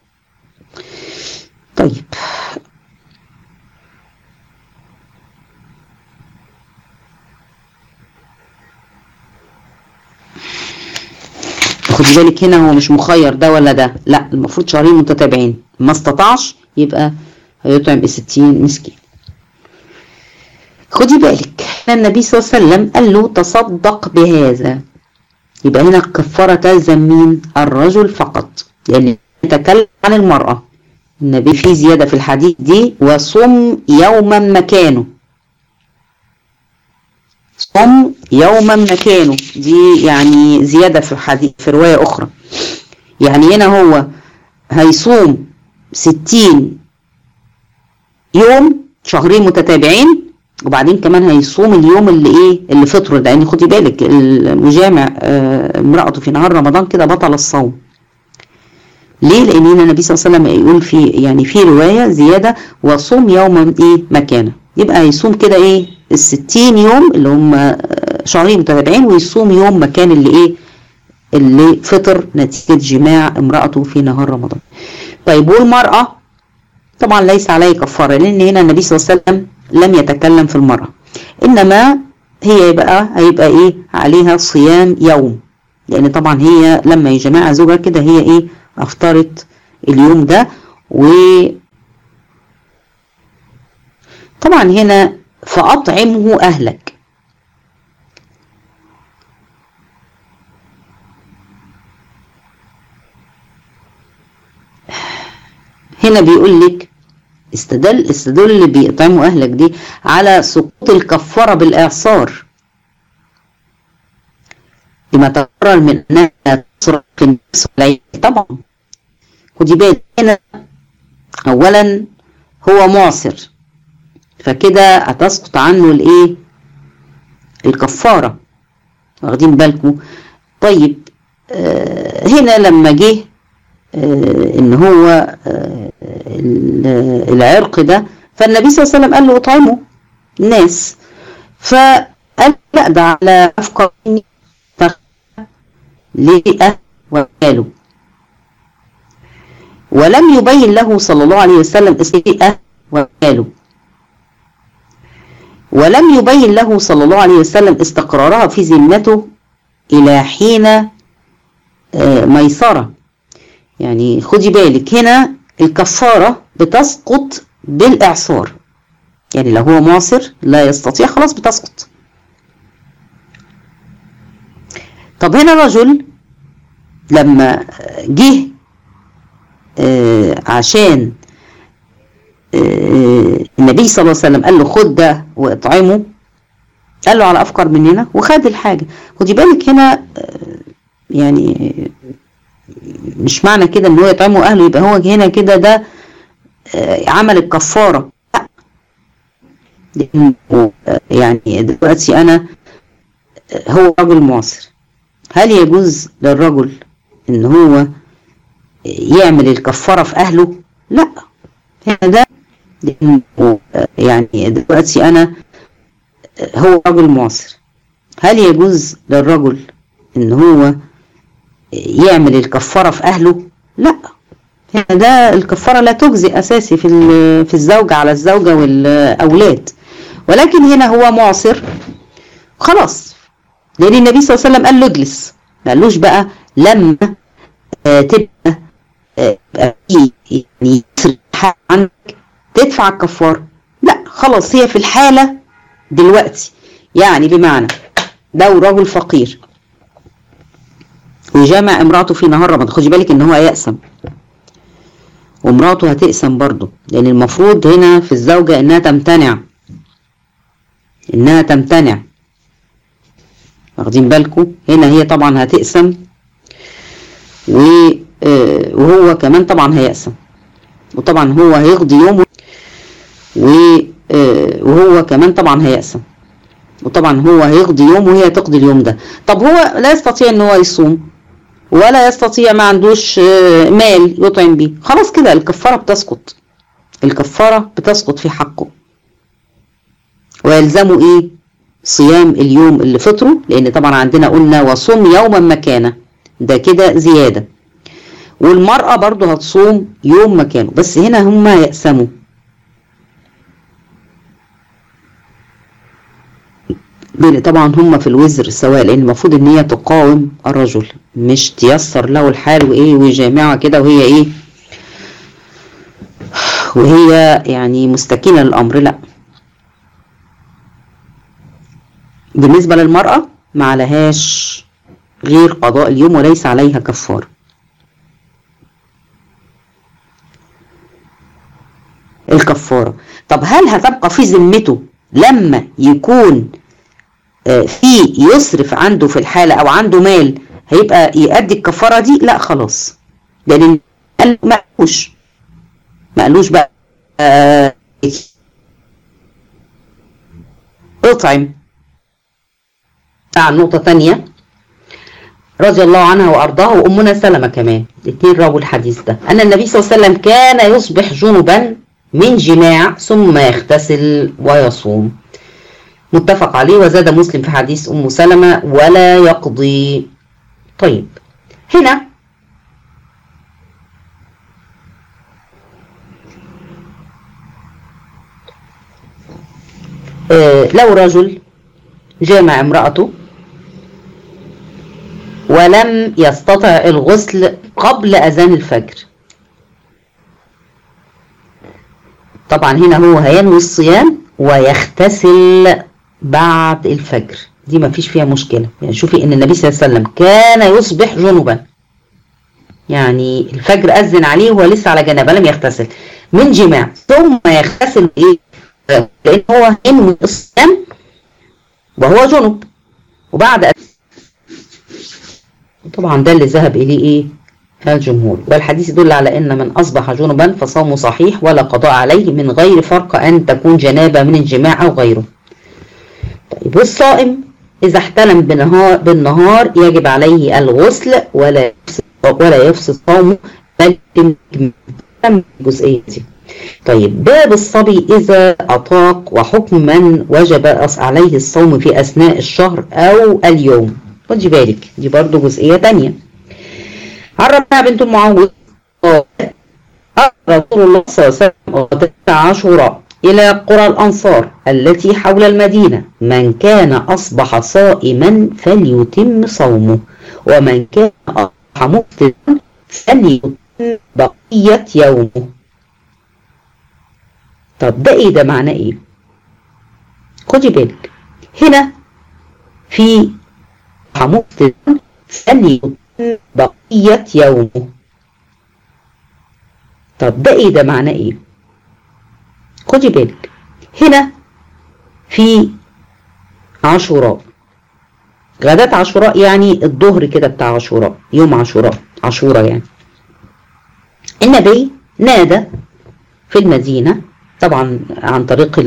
طيب خدي بالك هنا هو مش مخير ده ولا ده لا المفروض شهرين متتابعين ما استطاعش يبقى هيطعم بستين مسكين خدي بالك النبي صلى الله عليه وسلم قال له تصدق بهذا يبقى هنا الكفارة تلزم مين الرجل فقط لأن يتكلم عن المرأة النبي في زيادة في الحديث دي وصم يوما مكانه صم يوما مكانه دي يعني زيادة في حديث في رواية أخرى يعني هنا هو هيصوم ستين يوم شهرين متتابعين وبعدين كمان هيصوم اليوم اللي ايه اللي فطره لان خدي بالك المجامع آه، امرأته في نهار رمضان كده بطل الصوم ليه لان هنا النبي صلى الله عليه وسلم يقول في يعني في روايه زياده وصوم يوما ايه مكانه يبقى هيصوم كده ايه الستين يوم اللي هم آه، شهرين متتابعين ويصوم يوم مكان اللي ايه اللي فطر نتيجه جماع امرأته في نهار رمضان طيب والمرأة طبعا ليس عليه كفارة لأن هنا النبي صلى الله عليه وسلم لم يتكلم في المرأة إنما هي يبقى هيبقى إيه عليها صيام يوم لأن طبعا هي لما يجمع زوجها كده هي إيه أفطرت اليوم ده و طبعا هنا فأطعمه أهلك هنا بيقول لك استدل استدل اللي بيطعموا اهلك دي على سقوط الكفاره بالاعصار لما تقرر من انها تصرف في النفس والعين طبعا خدي بالك هنا اولا هو معسر فكده هتسقط عنه الايه الكفاره واخدين بالكم طيب آه هنا لما جه آه ان هو آه العرق ده فالنبي صلى الله عليه وسلم قال له اطعمه الناس فقال لا ده على افكار ليه وقاله ولم يبين له صلى الله عليه وسلم استيئة وقاله ولم يبين له صلى الله عليه وسلم استقرارها في ذمته إلى حين ميسرة يعني خدي بالك هنا الكفارة بتسقط بالإعصار يعني لو هو معصر لا يستطيع خلاص بتسقط طب هنا رجل لما جه آه عشان آه النبي صلى الله عليه وسلم قال له خد ده واطعمه قال له على افكار مننا وخد الحاجه خدي بالك هنا آه يعني مش معنى كده ان هو يطعمه اهله يبقى هو هنا كده ده عمل الكفاره لا يعني دلوقتي انا هو رجل معصر هل يجوز للرجل ان هو يعمل الكفاره في اهله لا هنا ده يعني دلوقتي انا هو رجل معصر هل يجوز للرجل ان هو يعمل الكفاره في اهله لا هنا ده الكفاره لا تجزي اساسي في في الزوجه على الزوجه والاولاد ولكن هنا هو معصر خلاص لان النبي صلى الله عليه وسلم قال له اجلس ما قالوش بقى لما آه تبقى آه يعني عنك تدفع الكفاره لا خلاص هي في الحاله دلوقتي يعني بمعنى لو رجل فقير وجامع امراته في نهار رمضان خدي بالك ان هو يأسم ومراته هتقسم برضه لان المفروض هنا في الزوجة انها تمتنع انها تمتنع واخدين بالكم هنا هي طبعا هتقسم وهو كمان طبعا هيقسم وطبعا هو هيقضي يوم وهو كمان طبعا هيقسم وطبعا هو هيقضي يوم وهي تقضي اليوم ده طب هو لا يستطيع ان هو يصوم ولا يستطيع ما عندوش مال يطعم بيه خلاص كده الكفارة بتسقط الكفارة بتسقط في حقه ويلزمه ايه صيام اليوم اللي فطره لان طبعا عندنا قلنا وصوم يوما مكانه ده كده زيادة والمرأة برضو هتصوم يوم مكانه بس هنا هما يقسموا طبعا هم في الوزر سواء لان المفروض ان هي تقاوم الرجل مش تيسر له الحال وايه ويجامعها كده وهي ايه وهي يعني مستكينه للامر لا بالنسبه للمراه ما عليهاش غير قضاء اليوم وليس عليها كفاره الكفارة طب هل هتبقى في ذمته لما يكون في يصرف عنده في الحالة او عنده مال هيبقى يأدي الكفارة دي لا خلاص لان قال ما قالوش ما قالوش بقى اطعم عن نقطة تانية رضي الله عنها وأرضاها وأمنا سلمة كمان الاثنين راوا الحديث ده أن النبي صلى الله عليه وسلم كان يصبح جنبا من جماع ثم يغتسل ويصوم متفق عليه وزاد مسلم في حديث أم سلمة ولا يقضي طيب هنا آه لو رجل جامع امرأته ولم يستطع الغسل قبل أذان الفجر طبعا هنا هو هينوي الصيام ويغتسل بعد الفجر دي ما فيش فيها مشكلة يعني شوفي ان النبي صلى الله عليه وسلم كان يصبح جنبا يعني الفجر أذن عليه وهو لسه على جنابه لم يغتسل من جماع ثم يغتسل ايه لان هو ينوي الصيام وهو جنب وبعد طبعا ده اللي ذهب اليه ايه الجمهور والحديث يدل على ان من اصبح جنبا فصومه صحيح ولا قضاء عليه من غير فرق ان تكون جنابه من الجماع او غيره طيب والصائم اذا احتلم بالنهار, بالنهار يجب عليه الغسل ولا ولا يفسد صومه بل الجزئيه دي طيب باب الصبي إذا أطاق وحكم من وجب عليه الصوم في أثناء الشهر أو اليوم خدي بالك دي برضو جزئية تانية عن ربيعة بنت المعوض رسول الله صلى الله عليه وسلم عاشوراء إلى قرى الأنصار التي حول المدينة من كان أصبح صائما فليتم صومه ومن كان أصبح مفطرا فليتم بقية يومه طب ده ايه ده معناه ايه خدي بالك هنا في مفطر فليتم بقية يومه طب ده ايه ده معناه ايه خدي بالك هنا في عاشوراء غداة عاشوراء يعني الظهر كده بتاع عاشوراء يوم عاشوراء عاشوراء يعني النبي نادى في المدينة طبعا عن طريق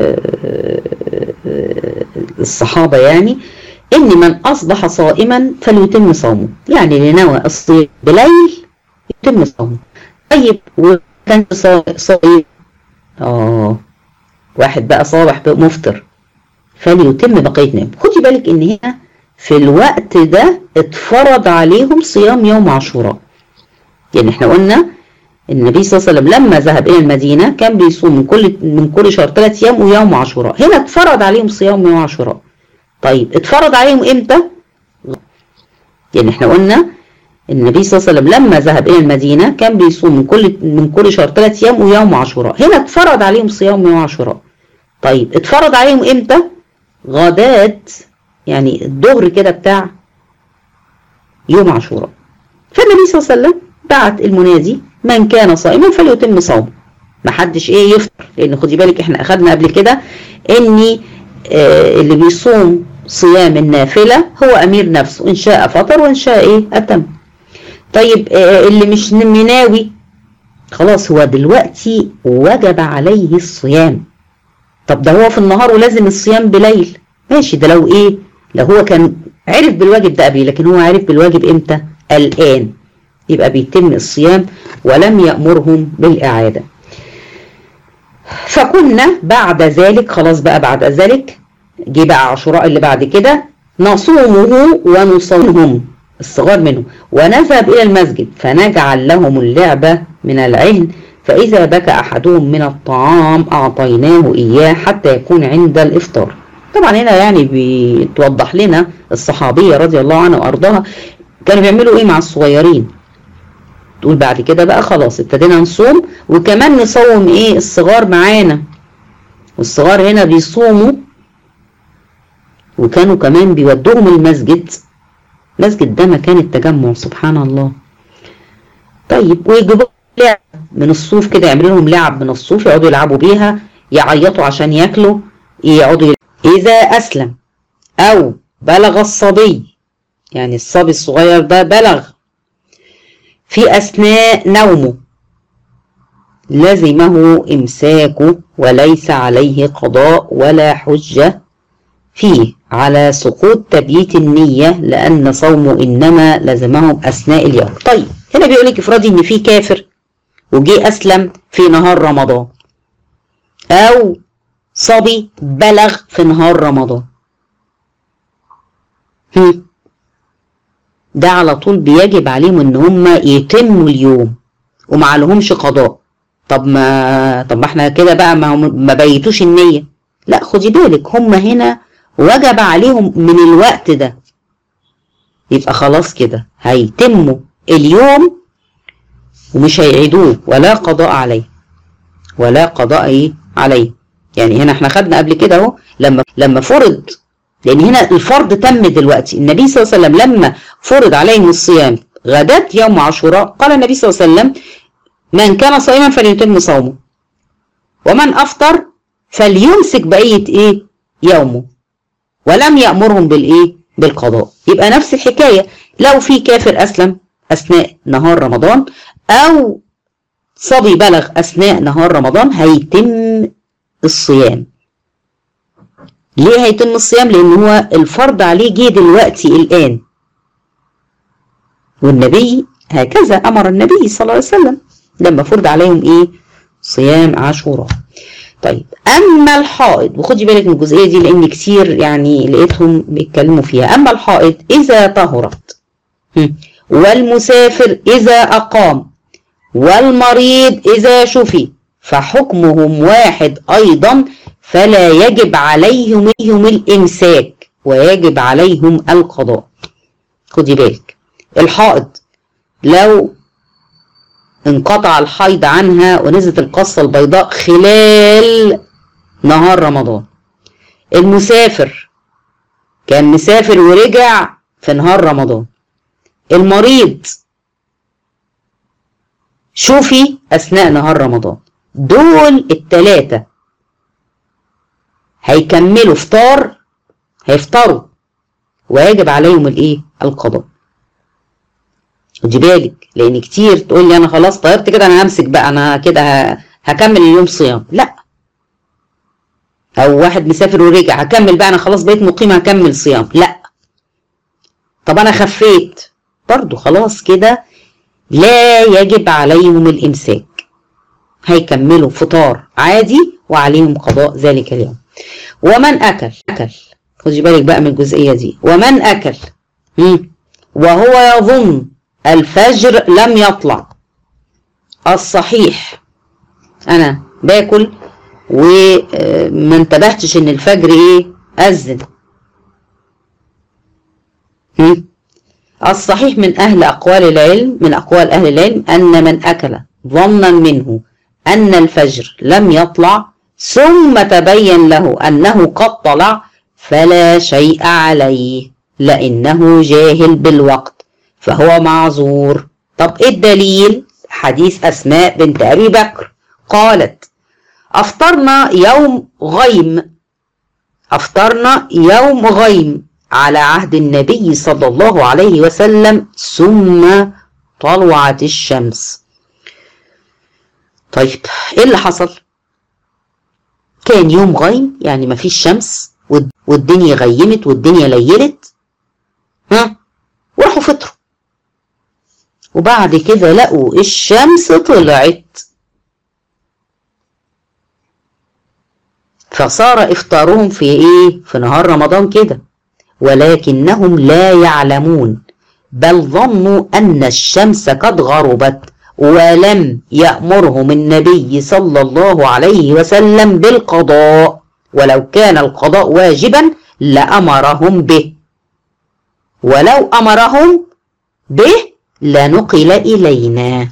الصحابة يعني إن من أصبح صائما فليتم صومه يعني اللي نوى الصيام بليل يتم صومه طيب وكان صائم آه واحد بقى صابح مفطر فليتم بقية نوم خدي بالك إن هنا في الوقت ده اتفرض عليهم صيام يوم عاشوراء يعني احنا قلنا النبي صلى الله عليه وسلم لما ذهب الى المدينه كان بيصوم من كل من كل شهر ثلاث ايام ويوم عاشوراء هنا اتفرض عليهم صيام يوم عاشوراء طيب اتفرض عليهم امتى يعني احنا قلنا النبي صلى الله عليه وسلم لما ذهب الى المدينه كان بيصوم من كل من كل شهر ثلاث ايام ويوم عاشوراء هنا اتفرض عليهم صيام يوم عاشوراء طيب اتفرض عليهم امتى غدات يعني الظهر كده بتاع يوم عاشوراء فالنبي صلى الله عليه وسلم بعت المنادي من كان صائما فليتم صومه ما حدش ايه يفطر لان خدي بالك احنا اخدنا قبل كده ان آه اللي بيصوم صيام النافلة هو امير نفسه ان شاء فطر وان شاء ايه اتم طيب آه اللي مش مناوي خلاص هو دلوقتي وجب عليه الصيام طب ده هو في النهار ولازم الصيام بليل ماشي ده لو ايه لو هو كان عرف بالواجب ده قبل لكن هو عرف بالواجب امتى الان يبقى بيتم الصيام ولم يأمرهم بالإعادة فكنا بعد ذلك خلاص بقى بعد ذلك جه بقى عاشوراء اللي بعد كده نصومه ونصومهم الصغار منه ونذهب إلى المسجد فنجعل لهم اللعبة من العهن فإذا بكى أحدهم من الطعام أعطيناه إياه حتى يكون عند الإفطار طبعا هنا يعني بتوضح لنا الصحابية رضي الله عنها وأرضاها كانوا بيعملوا إيه مع الصغيرين تقول بعد كده بقى خلاص ابتدينا نصوم وكمان نصوم ايه الصغار معانا والصغار هنا بيصوموا وكانوا كمان بيودوهم المسجد المسجد ده مكان التجمع سبحان الله طيب ويجيبوا لعب من الصوف كده يعملوا لهم لعب من الصوف يقعدوا يلعبوا بيها يعيطوا عشان ياكلوا يقعدوا يلعبوا. إذا أسلم أو بلغ الصبي يعني الصبي الصغير ده بلغ في أثناء نومه لزمه إمساكه وليس عليه قضاء ولا حجة فيه على سقوط تبييت النية لأن صومه إنما لزمهم أثناء اليوم طيب هنا بيقول لك افرضي إن في كافر وجي أسلم في نهار رمضان أو صبي بلغ في نهار رمضان هم. ده على طول بيجب عليهم ان هم يتموا اليوم وما عليهمش قضاء طب ما طب ما احنا كده بقى ما, هم ما بيتوش النية لا خدي بالك هم هنا وجب عليهم من الوقت ده يبقى خلاص كده هيتموا اليوم ومش هيعيدوه ولا قضاء عليه ولا قضاء ايه عليه يعني هنا احنا خدنا قبل كده اهو لما لما فرض لان هنا الفرض تم دلوقتي النبي صلى الله عليه وسلم لما فرض عليهم الصيام غداة يوم عاشوراء قال النبي صلى الله عليه وسلم من كان صائما فليتم صومه ومن افطر فليمسك بقيه ايه يومه ولم يامرهم بالايه بالقضاء يبقى نفس الحكايه لو في كافر اسلم اثناء نهار رمضان او صبي بلغ اثناء نهار رمضان هيتم الصيام ليه هيتم الصيام لان هو الفرض عليه جه دلوقتي الان والنبي هكذا امر النبي صلى الله عليه وسلم لما فرض عليهم ايه صيام عاشوراء طيب اما الحائض وخدي بالك من الجزئيه دي لان كتير يعني لقيتهم بيتكلموا فيها اما الحائض اذا طهرت والمسافر اذا اقام والمريض اذا شفي فحكمهم واحد ايضا فلا يجب عليهم الامساك ويجب عليهم القضاء خدي بالك الحائض لو انقطع الحيض عنها ونزلت القصة البيضاء خلال نهار رمضان المسافر كان مسافر ورجع في نهار رمضان المريض شوفي أثناء نهار رمضان دول التلاتة هيكملوا فطار هيفطروا ويجب عليهم الايه القضاء خدي بالك لان كتير تقول لي انا خلاص طيرت كده انا همسك بقى انا كده هكمل اليوم صيام لا او واحد مسافر ورجع هكمل بقى انا خلاص بقيت مقيم هكمل صيام لا طب انا خفيت برضو خلاص كده لا يجب عليهم الامساك هيكملوا فطار عادي وعليهم قضاء ذلك اليوم ومن اكل اكل خدي بالك بقى من الجزئيه دي ومن اكل مم. وهو يظن الفجر لم يطلع الصحيح انا باكل وما انتبهتش ان الفجر ايه اذن الصحيح من اهل اقوال العلم من اقوال اهل العلم ان من اكل ظنا منه ان الفجر لم يطلع ثم تبين له انه قد طلع فلا شيء عليه لانه جاهل بالوقت فهو معذور طب ايه الدليل حديث اسماء بنت ابي بكر قالت افطرنا يوم غيم افطرنا يوم غيم على عهد النبي صلى الله عليه وسلم ثم طلعت الشمس طيب ايه اللي حصل كان يوم غيم يعني مفيش شمس والدنيا غيمت والدنيا ليلت ها وراحوا فطروا وبعد كده لقوا الشمس طلعت فصار افطارهم في ايه في نهار رمضان كده ولكنهم لا يعلمون بل ظنوا ان الشمس قد غربت ولم يأمرهم النبي صلى الله عليه وسلم بالقضاء ولو كان القضاء واجبا لأمرهم به ولو أمرهم به لنقل إلينا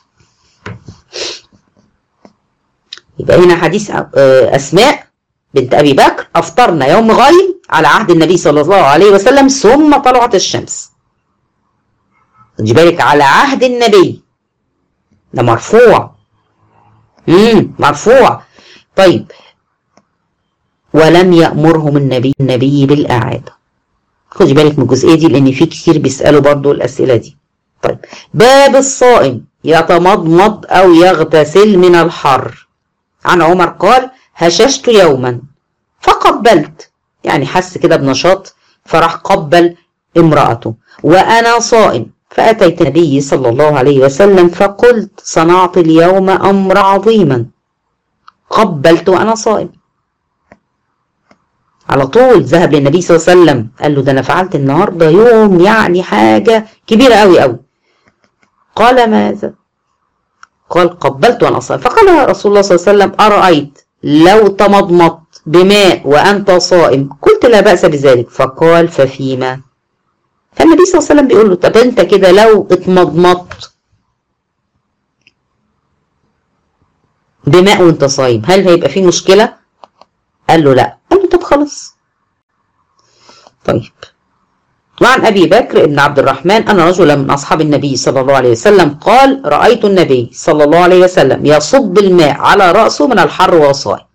يبقى هنا حديث أسماء بنت أبي بكر أفطرنا يوم غيم على عهد النبي صلى الله عليه وسلم ثم طلعت الشمس خدي بالك على عهد النبي ده مرفوع امم مرفوع طيب ولم يأمرهم النبي النبي بالإعادة خدي بالك من الجزئية دي لأن في كتير بيسألوا برضو الأسئلة دي طيب باب الصائم يتمضمض أو يغتسل من الحر عن عمر قال هششت يوما فقبلت يعني حس كده بنشاط فراح قبل امرأته وأنا صائم فأتيت النبي صلى الله عليه وسلم فقلت صنعت اليوم أمر عظيما قبلت وأنا صائم على طول ذهب للنبي صلى الله عليه وسلم قال له ده أنا فعلت النهاردة يوم يعني حاجة كبيرة قوي قوي قال ماذا قال قبلت وأنا صائم فقال رسول الله صلى الله عليه وسلم أرأيت لو تمضمضت بماء وأنت صائم قلت لا بأس بذلك فقال ففيما فالنبي صلى الله عليه وسلم بيقول له طب انت كده لو اتمضمضت بماء وانت صايم هل هيبقى فيه مشكلة قال له لا قال له طب خلاص طيب وعن أبي بكر بن عبد الرحمن أن رجلا من أصحاب النبي صلى الله عليه وسلم قال رأيت النبي صلى الله عليه وسلم يصب الماء على رأسه من الحر وهو صائم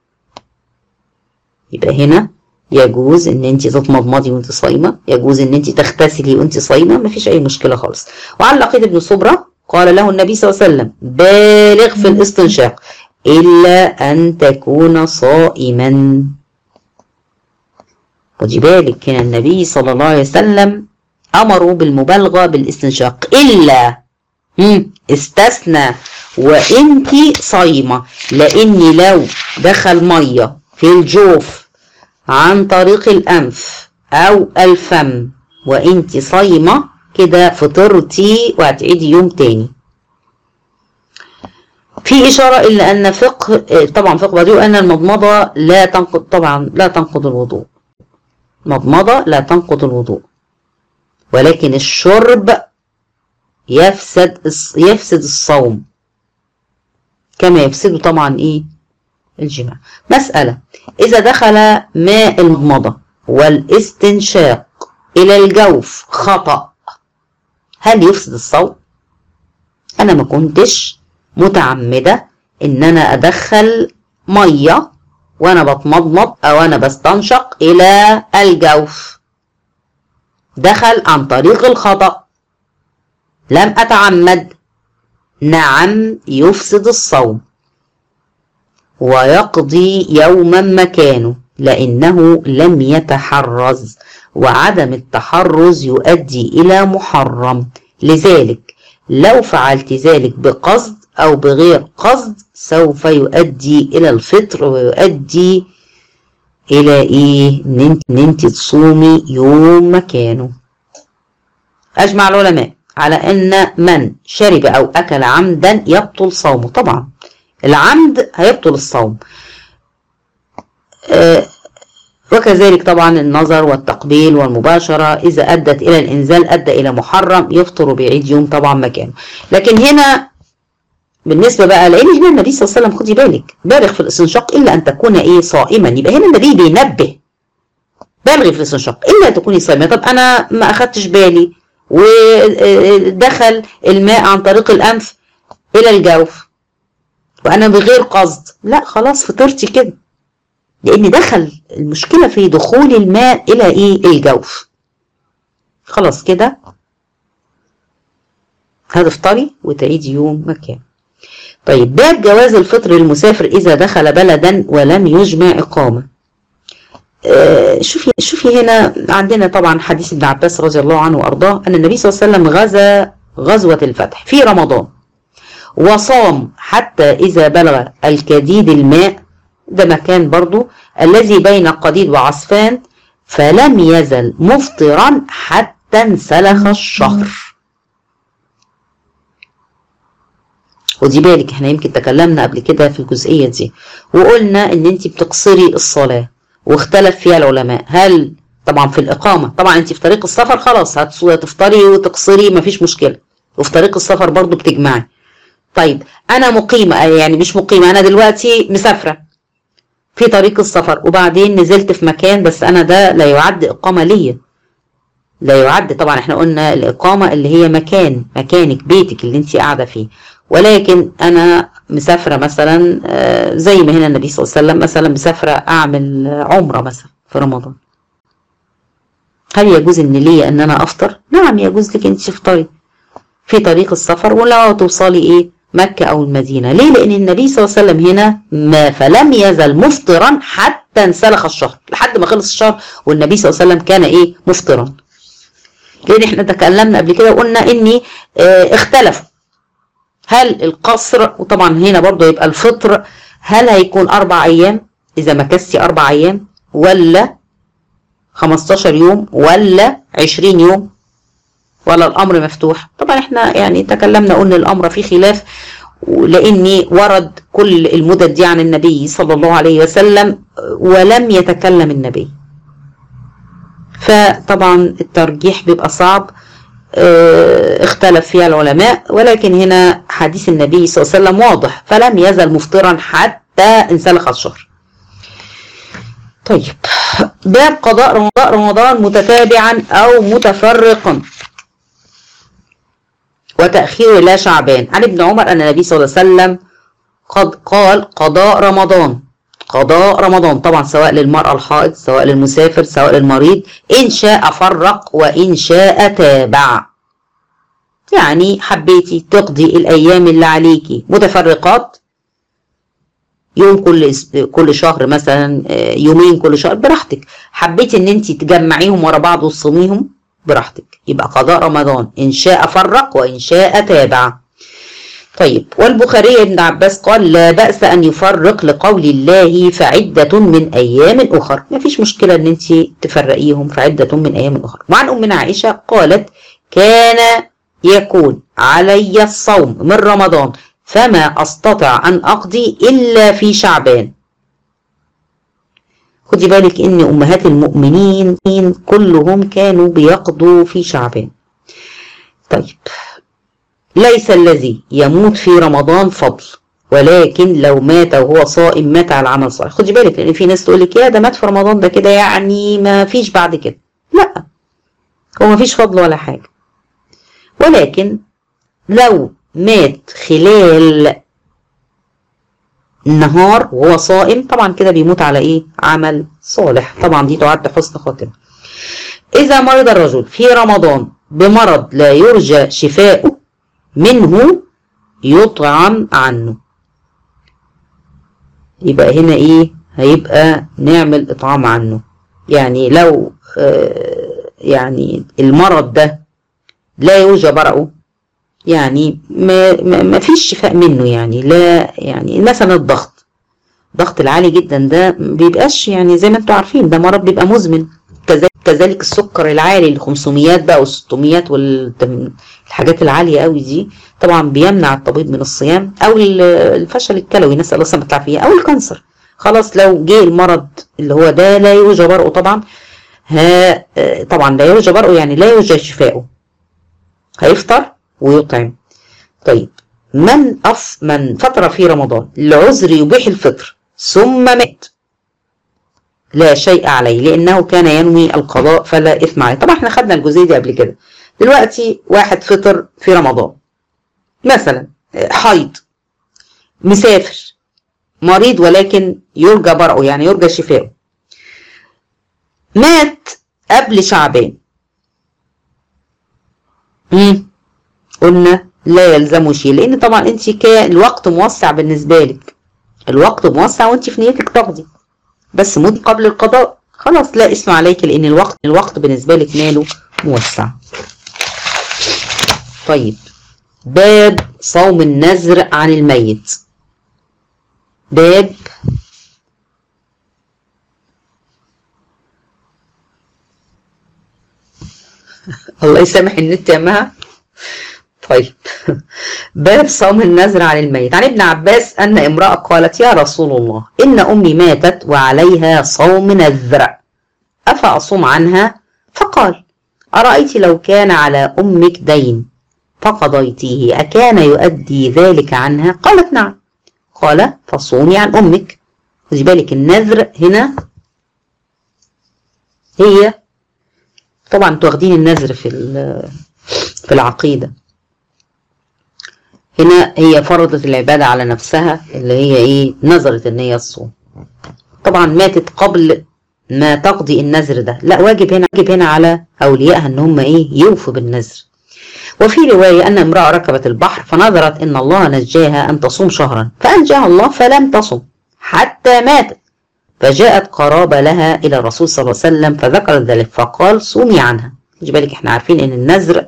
يبقى هنا يجوز ان انت تتمضمضي وانت صايمه يجوز ان انت تغتسلي وانت صايمه مفيش اي مشكله خالص وعن لقيط بن صبره قال له النبي صلى الله عليه وسلم بالغ في الاستنشاق الا ان تكون صائما خدي بالك هنا النبي صلى الله عليه وسلم امروا بالمبالغه بالاستنشاق الا استثنى وانت صايمه لان لو دخل ميه في الجوف عن طريق الأنف أو الفم وانت صايمة كده فطرتي وهتعيدي يوم تاني في إشارة إلا أن فقه طبعا فقه بديع أن المضمضة لا تنقض طبعا لا تنقض الوضوء مضمضة لا تنقض الوضوء ولكن الشرب يفسد يفسد الصوم كما يفسد طبعا إيه الجماع مسألة إذا دخل ماء المضمضة والاستنشاق إلى الجوف خطأ هل يفسد الصوم؟ أنا ما كنتش متعمدة إن أنا أدخل مية وأنا بتمضمض أو أنا بستنشق إلى الجوف دخل عن طريق الخطأ لم أتعمد نعم يفسد الصوم ويقضي يوما مكانه لأنه لم يتحرز وعدم التحرز يؤدي إلى محرم لذلك لو فعلت ذلك بقصد أو بغير قصد سوف يؤدي إلى الفطر ويؤدي إلى إيه؟ إن أنت تصومي يوم مكانه أجمع العلماء على أن من شرب أو أكل عمدا يبطل صومه طبعا العمد هيبطل الصوم آه وكذلك طبعا النظر والتقبيل والمباشرة إذا أدت إلى الإنزال أدى إلى محرم يفطر بعيد يوم طبعا مكانه لكن هنا بالنسبة بقى لأن هنا النبي صلى الله عليه وسلم خدي بالك بالغ في الاستنشاق إلا أن تكون إيه صائما يبقى هنا النبي بينبه بالغ في الاستنشاق إلا أن تكوني صائمة طب أنا ما أخدتش بالي ودخل الماء عن طريق الأنف إلى الجوف وانا بغير قصد لا خلاص فطرتي كده لان دخل المشكله في دخول الماء الى ايه الجوف خلاص كده هتفطري وتعيدي يوم مكان طيب باب جواز الفطر للمسافر اذا دخل بلدا ولم يجمع اقامه آه شوفي شوفي هنا عندنا طبعا حديث ابن عباس رضي الله عنه وارضاه ان النبي صلى الله عليه وسلم غزا غزوه الفتح في رمضان وصام حتى إذا بلغ الكديد الماء ده مكان برضو الذي بين قديد وعصفان فلم يزل مفطرا حتى انسلخ الشهر ودي بالك احنا يمكن تكلمنا قبل كده في الجزئية دي وقلنا ان انت بتقصري الصلاة واختلف فيها العلماء هل طبعا في الإقامة طبعا انت في طريق السفر خلاص هتفطري وتقصري مفيش مشكلة وفي طريق السفر برضو بتجمعي طيب انا مقيمه يعني مش مقيمه انا دلوقتي مسافره في طريق السفر وبعدين نزلت في مكان بس انا ده لا يعد اقامه ليا لا يعد طبعا احنا قلنا الاقامه اللي هي مكان مكانك بيتك اللي انت قاعده فيه ولكن انا مسافره مثلا آه، زي ما هنا النبي صلى الله عليه وسلم مثلا مسافره اعمل عمره مثلا في رمضان هل يجوز ان ليا ان انا افطر نعم يجوز لك انت تفطري في طريق السفر ولا توصلي ايه مكة او المدينة ليه لان النبي صلى الله عليه وسلم هنا ما فلم يزل مفطرا حتى انسلخ الشهر لحد ما خلص الشهر والنبي صلى الله عليه وسلم كان ايه مفطرا لان احنا تكلمنا قبل كده وقلنا اني اه اختلفوا هل القصر وطبعا هنا برضو يبقى الفطر هل هيكون اربع ايام اذا مكستي اربع ايام ولا 15 يوم ولا 20 يوم ولا الامر مفتوح طبعا احنا يعني تكلمنا قلنا الامر فيه خلاف لاني ورد كل المدد دي عن النبي صلى الله عليه وسلم ولم يتكلم النبي فطبعا الترجيح بيبقى صعب اه اختلف فيها العلماء ولكن هنا حديث النبي صلى الله عليه وسلم واضح فلم يزل مفطرا حتى انسلخ الشهر طيب باب قضاء رمضان متتابعا او متفرقا وتأخير لا شعبان عن ابن عمر أن النبي صلى الله عليه وسلم قد قال قضاء رمضان قضاء رمضان طبعا سواء للمرأة الحائض سواء للمسافر سواء للمريض إن شاء فرق وإن شاء تابع يعني حبيتي تقضي الأيام اللي عليكي متفرقات يوم كل كل شهر مثلا يومين كل شهر براحتك حبيتي ان انت تجمعيهم ورا بعض وتصوميهم براحتك يبقى قضاء رمضان إن شاء فرق وإن شاء تابع طيب والبخاري ابن عباس قال لا بأس أن يفرق لقول الله فعدة من أيام أخر ما فيش مشكلة أن أنت تفرقيهم فعدة من أيام أخر وعن أمنا عائشة قالت كان يكون علي الصوم من رمضان فما أستطع أن أقضي إلا في شعبان خدي بالك ان امهات المؤمنين كلهم كانوا بيقضوا في شعبان طيب ليس الذي يموت في رمضان فضل ولكن لو مات وهو صائم مات على عمل صالح خدي بالك لان في ناس تقول لك يا ده مات في رمضان ده كده يعني ما فيش بعد كده لا هو ما فيش فضل ولا حاجه ولكن لو مات خلال النهار وهو صائم طبعا كده بيموت على ايه عمل صالح طبعا دي تعد حسن خاتمه اذا مرض الرجل في رمضان بمرض لا يرجى شفاؤه منه يطعم عنه يبقى هنا ايه هيبقى نعمل اطعام عنه يعني لو آه يعني المرض ده لا يرجى برأه يعني ما, ما, ما فيش شفاء منه يعني لا يعني مثلا الضغط الضغط العالي جدا ده بيبقاش يعني زي ما انتم عارفين ده مرض بيبقى مزمن كذلك السكر العالي ال 500 بقى وال 600 والحاجات العاليه قوي دي طبعا بيمنع الطبيب من الصيام او الفشل الكلوي نسال الله السلامه والعافيه او الكانسر خلاص لو جه المرض اللي هو ده لا يرجى برؤه طبعا ها طبعا لا يرجى برؤه يعني لا يرجى شفاؤه هيفطر ويطعم طيب من أف من فطر في رمضان العذر يبيح الفطر ثم مات لا شيء عليه لأنه كان ينوي القضاء فلا إثم عليه طبعا احنا خدنا الجزئية دي قبل كده دلوقتي واحد فطر في رمضان مثلا حيض مسافر مريض ولكن يرجى برأه يعني يرجى شفاؤه مات قبل شعبان مم. قلنا لا يلزمه شيء لان طبعا انت كان الوقت موسع بالنسبه لك الوقت موسع وانت في نيتك تقضي بس مد قبل القضاء خلاص لا اسم عليك لان الوقت الوقت بالنسبه لك ماله موسع طيب باب صوم النذر عن الميت باب الله يسامح النت يا مها طيب باب صوم النذر عن الميت عن ابن عباس أن امرأة قالت يا رسول الله إن أمي ماتت وعليها صوم نذر أفأصوم عنها فقال أرأيت لو كان على أمك دين فقضيتيه أكان يؤدي ذلك عنها قالت نعم قال فصومي عن أمك خذي بالك النذر هنا هي طبعا انتوا واخدين النذر في في العقيدة هنا هي فرضت العبادة على نفسها اللي هي ايه نظرت ان هي الصوم طبعا ماتت قبل ما تقضي النذر ده لا واجب هنا واجب هنا على اوليائها ان هم ايه يوفوا بالنذر وفي رواية أن امرأة ركبت البحر فنظرت أن الله نجاها أن تصوم شهرا فأنجاها الله فلم تصم حتى ماتت فجاءت قرابة لها إلى الرسول صلى الله عليه وسلم فذكرت ذلك فقال صومي عنها خدي بالك احنا عارفين ان النذر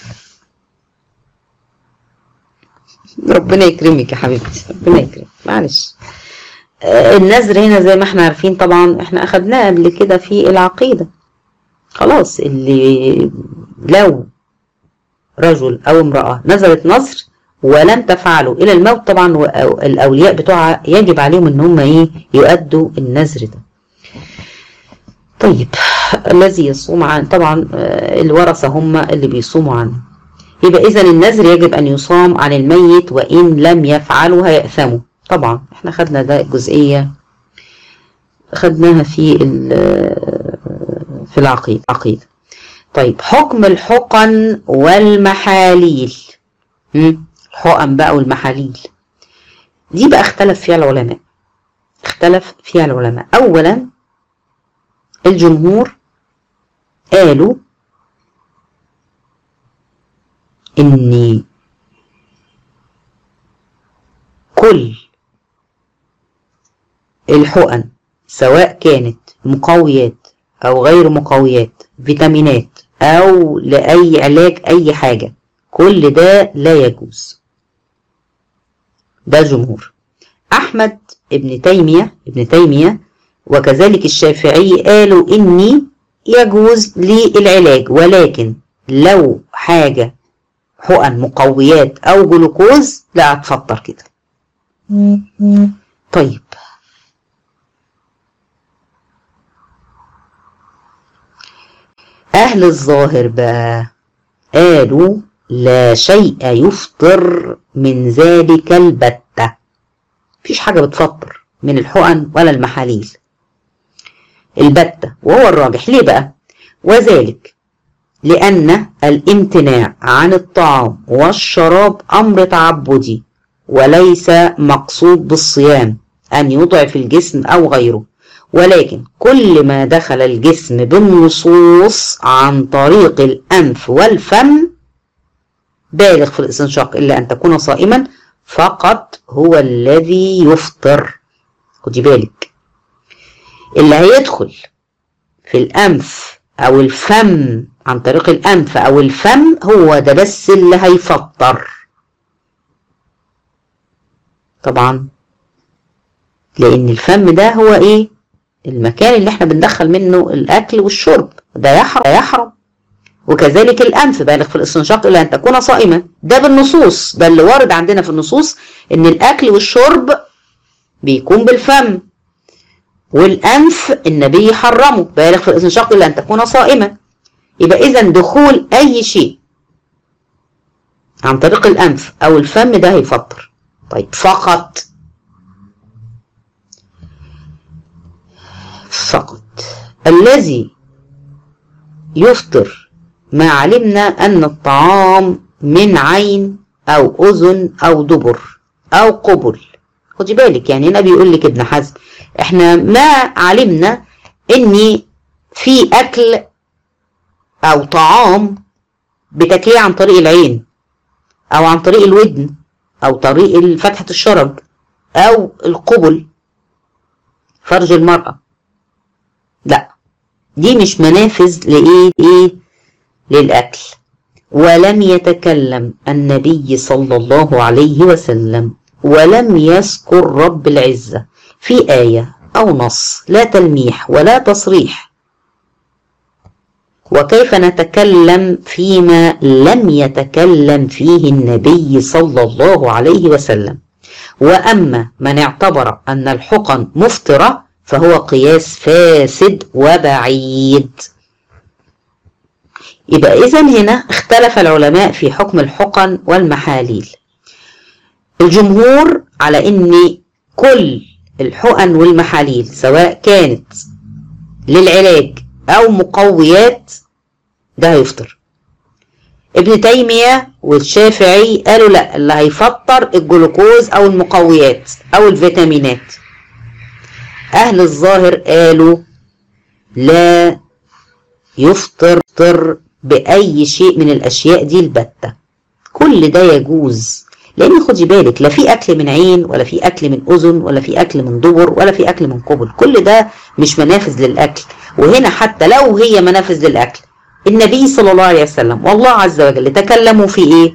ربنا يكرمك يا حبيبتي ربنا يكرمك معلش آه، النذر هنا زي ما احنا عارفين طبعا احنا اخدناه قبل كده في العقيدة خلاص اللي لو رجل او امرأة نذرت نذر ولم تفعله الى الموت طبعا وأو- الاولياء بتوعها يجب عليهم ان هم ايه يؤدوا النذر ده طيب الذي يصوم عن طبعا آه، الورثة هم اللي بيصوموا عنه يبقى إذا النذر يجب أن يصام عن الميت وإن لم يفعله هيأثموا طبعا احنا خدنا ده جزئية خدناها في ال- في العقيدة عقيدة طيب حكم الحقن والمحاليل مم، الحقن بقى والمحاليل دي بقى اختلف فيها العلماء اختلف فيها العلماء أولا الجمهور قالوا ان كل الحقن سواء كانت مقويات او غير مقويات فيتامينات او لاي علاج اي حاجة كل ده لا يجوز ده الجمهور احمد ابن تيمية ابن تيمية وكذلك الشافعي قالوا اني يجوز للعلاج ولكن لو حاجة حقن مقويات او جلوكوز لا هتفطر كده طيب اهل الظاهر بقى قالوا لا شيء يفطر من ذلك البتة مفيش حاجة بتفطر من الحقن ولا المحاليل البتة وهو الراجح ليه بقى وذلك لأن الامتناع عن الطعام والشراب أمر تعبدي وليس مقصود بالصيام أن يضعف الجسم أو غيره ولكن كل ما دخل الجسم بالنصوص عن طريق الأنف والفم بالغ في الاستنشاق إلا أن تكون صائما فقط هو الذي يفطر خدي بالك اللي هيدخل في الأنف أو الفم عن طريق الأنف أو الفم هو ده بس اللي هيفطر طبعا لأن الفم ده هو إيه المكان اللي احنا بندخل منه الأكل والشرب ده يحرم ده يحرم وكذلك الأنف بالغ في الاستنشاق إلا أن تكون صائما ده بالنصوص ده اللي وارد عندنا في النصوص إن الأكل والشرب بيكون بالفم والأنف النبي حرمه بالغ في الاستنشاق إلا أن تكون صائما يبقى إذا دخول أي شيء عن طريق الأنف أو الفم ده هيفطر طيب فقط فقط الذي يفطر ما علمنا أن الطعام من عين أو أذن أو دبر أو قبل خدي بالك يعني هنا بيقول لك ابن حزم احنا ما علمنا ان في اكل او طعام بتاكليه عن طريق العين او عن طريق الودن او طريق فتحة الشرج او القبل فرج المرأة لا دي مش منافذ لايه ايه للاكل ولم يتكلم النبي صلى الله عليه وسلم ولم يذكر رب العزة في آية أو نص لا تلميح ولا تصريح وكيف نتكلم فيما لم يتكلم فيه النبي صلى الله عليه وسلم وأما من اعتبر أن الحقن مفطرة فهو قياس فاسد وبعيد يبقى إذا هنا اختلف العلماء في حكم الحقن والمحاليل الجمهور على ان كل الحقن والمحاليل سواء كانت للعلاج او مقويات ده هيفطر ابن تيمية والشافعي قالوا لا اللي هيفطر الجلوكوز او المقويات او الفيتامينات اهل الظاهر قالوا لا يفطر باي شيء من الاشياء دي البتة كل ده يجوز لان خدي بالك لا في اكل من عين ولا في اكل من اذن ولا في اكل من دبر ولا في اكل من قبل كل ده مش منافذ للاكل وهنا حتى لو هي منافذ للاكل النبي صلى الله عليه وسلم والله عز وجل تكلموا في ايه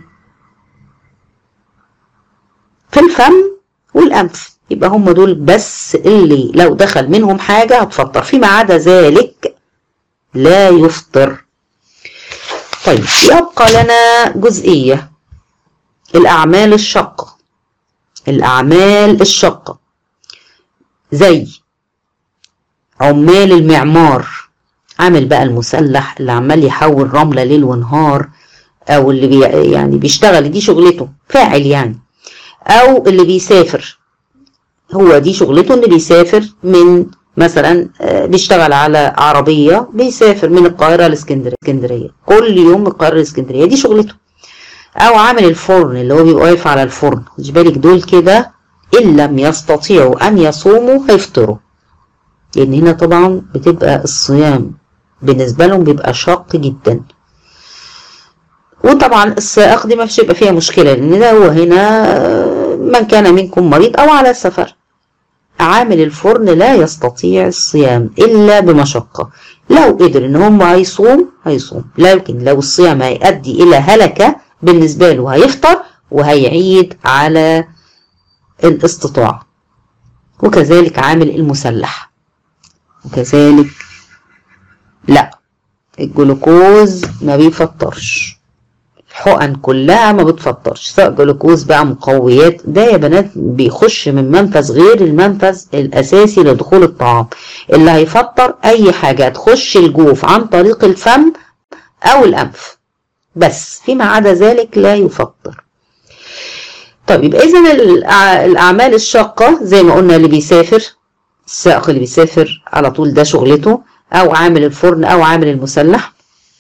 في الفم والانف يبقى هم دول بس اللي لو دخل منهم حاجة هتفطر فيما عدا ذلك لا يفطر طيب يبقى لنا جزئية الأعمال الشاقة الأعمال الشاقة زي عمال المعمار عامل بقى المسلح اللي عمال يحول رملة ليل ونهار أو اللي بي يعني بيشتغل دي شغلته فاعل يعني أو اللي بيسافر هو دي شغلته إنه بيسافر من مثلا بيشتغل على عربية بيسافر من القاهرة لاسكندرية كل يوم من القاهرة لاسكندرية دي شغلته او عامل الفرن اللي هو بيبقى واقف على الفرن خدي بالك دول كده ان لم يستطيعوا ان يصوموا هيفطروا لان هنا طبعا بتبقى الصيام بالنسبه لهم بيبقى شاق جدا وطبعا السائق دي ما فيش يبقى فيها مشكله لان ده هو هنا من كان منكم مريض او على سفر عامل الفرن لا يستطيع الصيام الا بمشقه لو قدر ان هم هيصوم هيصوم لكن لو الصيام هيؤدي الى هلكه بالنسبة له هيفطر وهيعيد على الاستطاعة وكذلك عامل المسلح وكذلك لا الجلوكوز ما بيفطرش الحقن كلها ما بتفطرش سواء جلوكوز بقى مقويات ده يا بنات بيخش من منفذ غير المنفذ الاساسي لدخول الطعام اللي هيفطر اي حاجة تخش الجوف عن طريق الفم او الانف بس فيما عدا ذلك لا يفطر طيب يبقى اذا الاعمال الشاقه زي ما قلنا اللي بيسافر السائق اللي بيسافر على طول ده شغلته او عامل الفرن او عامل المسلح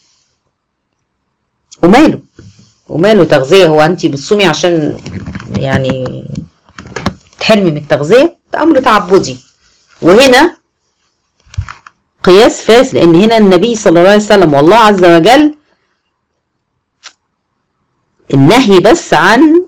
وماله وماله تغذيه هو انت بتصومي عشان يعني تحرمي من التغذيه ده امر تعبدي وهنا قياس فاس لان هنا النبي صلى الله عليه وسلم والله عز وجل النهي بس عن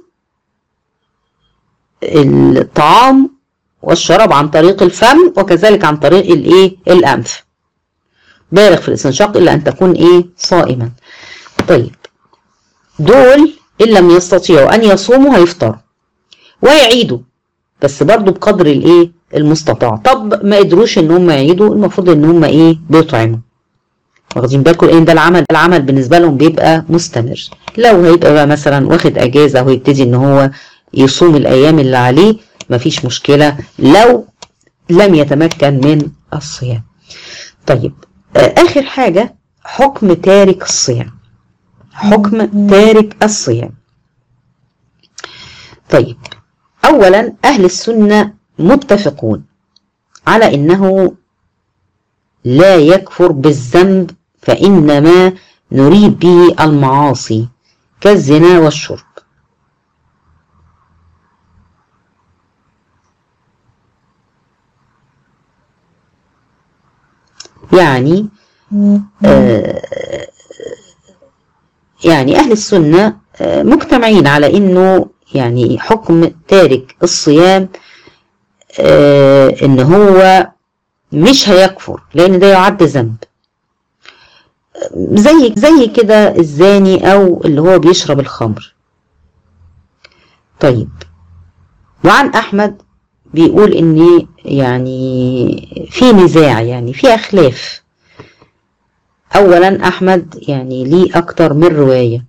الطعام والشراب عن طريق الفم وكذلك عن طريق الايه الانف بالغ في الاستنشاق الا ان تكون ايه صائما طيب دول ان لم يستطيعوا ان يصوموا هيفطروا ويعيدوا بس برضو بقدر الايه المستطاع طب ما قدروش ان هم يعيدوا المفروض ان هم ايه بيطعموا واخدين بالكم ان ده العمل العمل بالنسبه لهم بيبقى مستمر لو هيبقى بقى مثلا واخد اجازه ويبتدي ان هو يصوم الايام اللي عليه مفيش مشكله لو لم يتمكن من الصيام طيب اخر حاجه حكم تارك الصيام حكم تارك الصيام طيب اولا اهل السنه متفقون على انه لا يكفر بالذنب فإنما نريد به المعاصي كالزنا والشرب يعني آه يعني أهل السنة آه مجتمعين على إنه يعني حكم تارك الصيام آه إن هو مش هيكفر لان ده يعد ذنب زي زي كده الزاني او اللي هو بيشرب الخمر طيب وعن احمد بيقول ان يعني في نزاع يعني في خلاف اولا احمد يعني ليه اكتر من روايه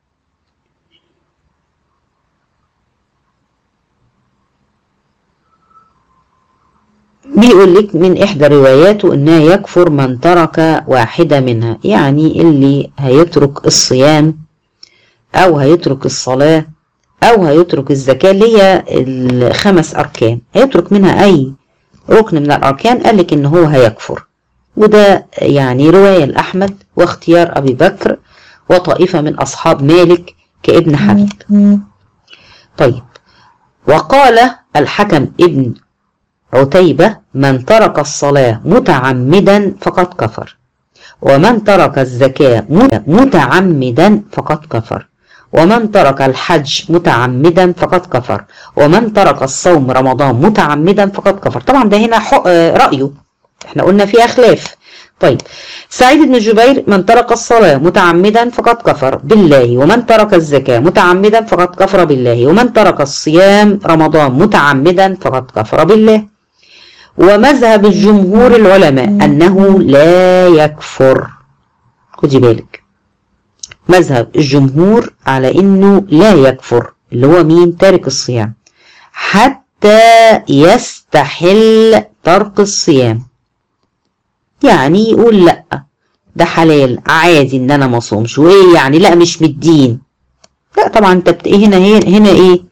بيقول لك من إحدى رواياته إنه يكفر من ترك واحدة منها يعني اللي هيترك الصيام أو هيترك الصلاة أو هيترك الزكاة اللي هي الخمس أركان هيترك منها أي ركن من الأركان قال لك إن هو هيكفر وده يعني رواية لأحمد واختيار أبي بكر وطائفة من أصحاب مالك كابن حبيب طيب وقال الحكم ابن عتيبة من ترك الصلاة متعمدا فقد كفر ومن ترك الزكاة متعمدا فقد كفر ومن ترك الحج متعمدا فقد كفر ومن ترك الصوم رمضان متعمدا فقد كفر طبعا ده هنا رأيه احنا قلنا فيها خلاف طيب سعيد بن جبير من ترك الصلاة متعمدا فقد كفر بالله ومن ترك الزكاة متعمدا فقد كفر بالله ومن ترك الصيام رمضان متعمدا فقد كفر بالله ومذهب الجمهور العلماء أنه لا يكفر خدي بالك مذهب الجمهور على أنه لا يكفر اللي هو مين تارك الصيام حتى يستحل ترك الصيام يعني يقول لا ده حلال عادي ان انا ما اصومش وايه يعني لا مش من الدين لا طبعا انت بت... هنا هنا ايه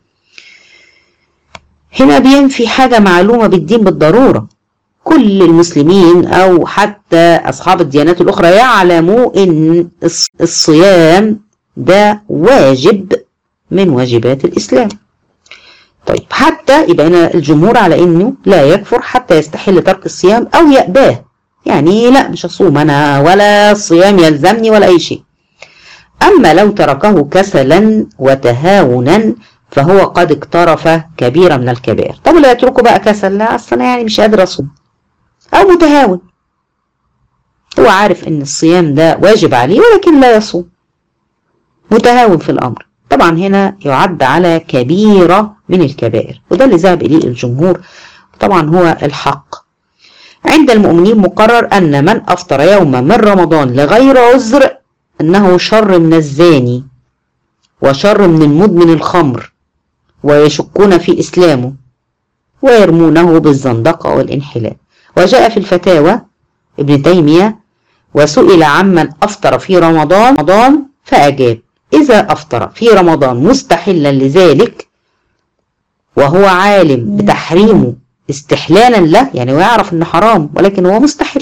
هنا بينفي حاجة معلومة بالدين بالضرورة كل المسلمين أو حتى أصحاب الديانات الأخرى يعلموا أن الصيام ده واجب من واجبات الإسلام طيب حتى يبقى هنا الجمهور على أنه لا يكفر حتى يستحل ترك الصيام أو يأباه يعني لا مش أصوم أنا ولا الصيام يلزمني ولا أي شيء أما لو تركه كسلا وتهاونا فهو قد اقترف كبيرة من الكبائر طب لا يتركه بقى كسل لا أصلا يعني مش قادر أصوم أو متهاون هو عارف إن الصيام ده واجب عليه ولكن لا يصوم متهاون في الأمر طبعا هنا يعد على كبيرة من الكبائر وده اللي ذهب إليه الجمهور طبعا هو الحق عند المؤمنين مقرر أن من أفطر يوما من رمضان لغير عذر أنه شر من الزاني وشر من المدمن الخمر ويشكون في إسلامه ويرمونه بالزندقة والانحلال وجاء في الفتاوى ابن تيمية وسئل عمن أفطر في رمضان رمضان فأجاب إذا أفطر في رمضان مستحلا لذلك وهو عالم بتحريمه استحلالا له يعني ويعرف انه حرام ولكن هو مستحل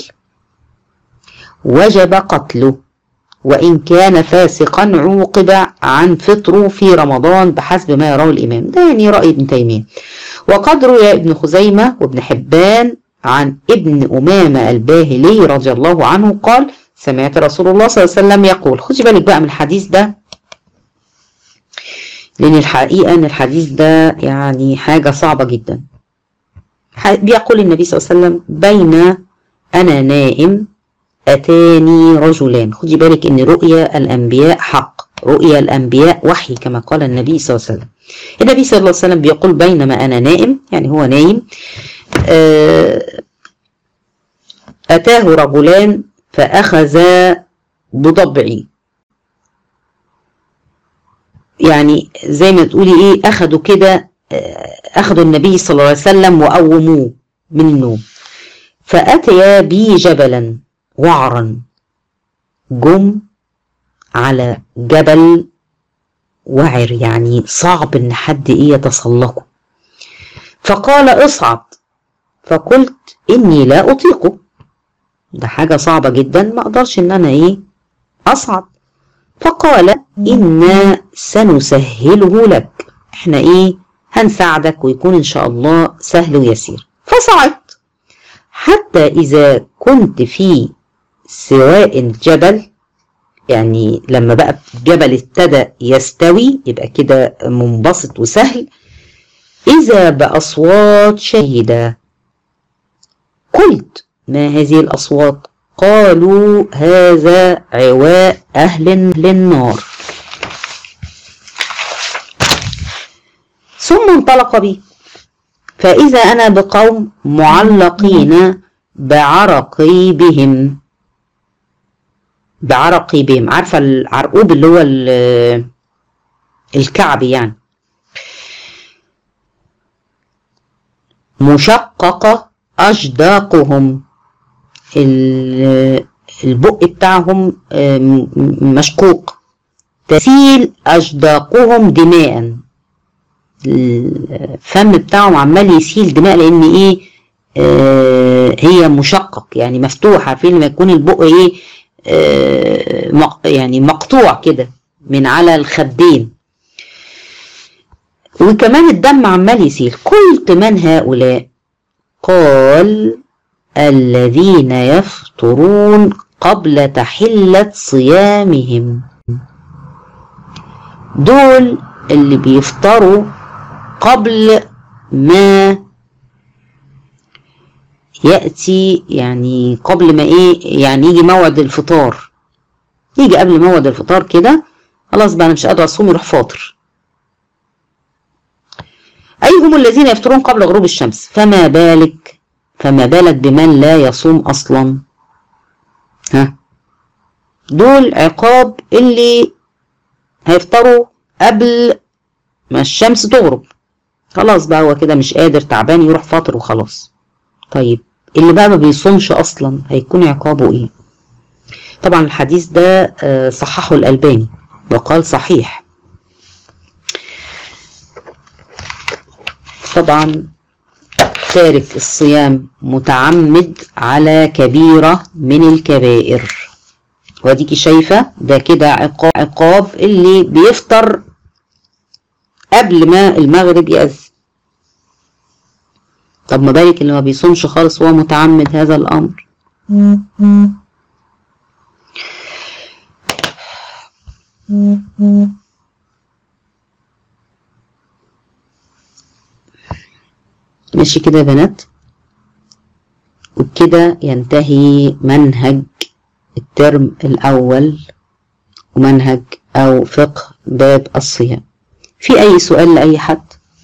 وجب قتله وإن كان فاسقا عوقب عن فطره في رمضان بحسب ما يراه الإمام ده يعني رأي ابن تيمية وقد روي ابن خزيمة وابن حبان عن ابن أمامة الباهلي رضي الله عنه قال سمعت رسول الله صلى الله عليه وسلم يقول خدي بالك بقى من الحديث ده لأن الحقيقة أن الحديث ده يعني حاجة صعبة جدا بيقول النبي صلى الله عليه وسلم بين أنا نائم أتاني رجلان خدي بالك إن رؤيا الأنبياء حق رؤيا الأنبياء وحي كما قال النبي صلى الله عليه وسلم النبي صلى الله عليه وسلم بيقول بينما أنا نائم يعني هو نايم أتاه رجلان فأخذا بضبعي يعني زي ما تقولي إيه أخذوا كده أخذوا النبي صلى الله عليه وسلم وقوموه من النوم فأتيا بي جبلا وعرا جم على جبل وعر يعني صعب ان حد ايه يتسلقه فقال اصعد فقلت اني لا اطيقه ده حاجة صعبة جدا ما اقدرش ان انا ايه اصعد فقال انا سنسهله لك احنا ايه هنساعدك ويكون ان شاء الله سهل ويسير فصعدت حتى اذا كنت في سواء الجبل يعني لما بقى الجبل ابتدى يستوي يبقى كده منبسط وسهل إذا بأصوات شهيدة قلت ما هذه الأصوات قالوا هذا عواء أهل للنار ثم انطلق بي فإذا أنا بقوم معلقين بعرقي بهم بعرقي بهم عارفة العرقوب اللي هو الكعب يعني مشققة أجداقهم البق بتاعهم مشقوق تسيل أجداقهم دماء الفم بتاعهم عمال يسيل دماء لأن إيه آه هي مشقق يعني مفتوح عارفين لما يكون البق إيه آه يعني مقطوع كده من على الخدين وكمان الدم عمال يسيل قلت من هؤلاء قال الذين يفطرون قبل تحلة صيامهم دول اللي بيفطروا قبل ما يأتي يعني قبل ما ايه يعني يجي موعد الفطار يجي قبل موعد الفطار كده خلاص بقى انا مش قادر اصوم يروح فاطر اي هم الذين يفطرون قبل غروب الشمس فما بالك فما بالك بمن لا يصوم اصلا ها دول عقاب اللي هيفطروا قبل ما الشمس تغرب خلاص بقى هو كده مش قادر تعبان يروح فاطر وخلاص طيب اللي بقى ما بيصومش اصلا هيكون عقابه ايه طبعا الحديث ده صححه الالباني وقال صحيح طبعا تارك الصيام متعمد على كبيرة من الكبائر وديكي شايفة ده كده عقاب, عقاب اللي بيفطر قبل ما المغرب يأذن طب ما بالك اللي ما بيصومش خالص وهو متعمد هذا الأمر ماشي كده يا بنات وبكده ينتهي منهج الترم الأول ومنهج أو فقه باب الصيام في أي سؤال لأي حد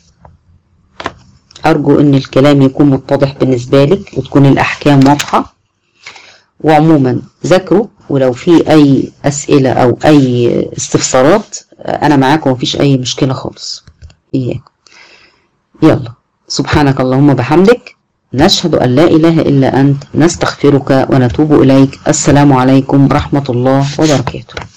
أرجو أن الكلام يكون متضح بالنسبة لك وتكون الأحكام واضحة وعموما ذاكروا ولو في أي أسئلة أو أي استفسارات أنا معاكم مفيش أي مشكلة خالص إياكم يلا سبحانك اللهم بحمدك نشهد أن لا إله إلا أنت نستغفرك ونتوب إليك السلام عليكم ورحمة الله وبركاته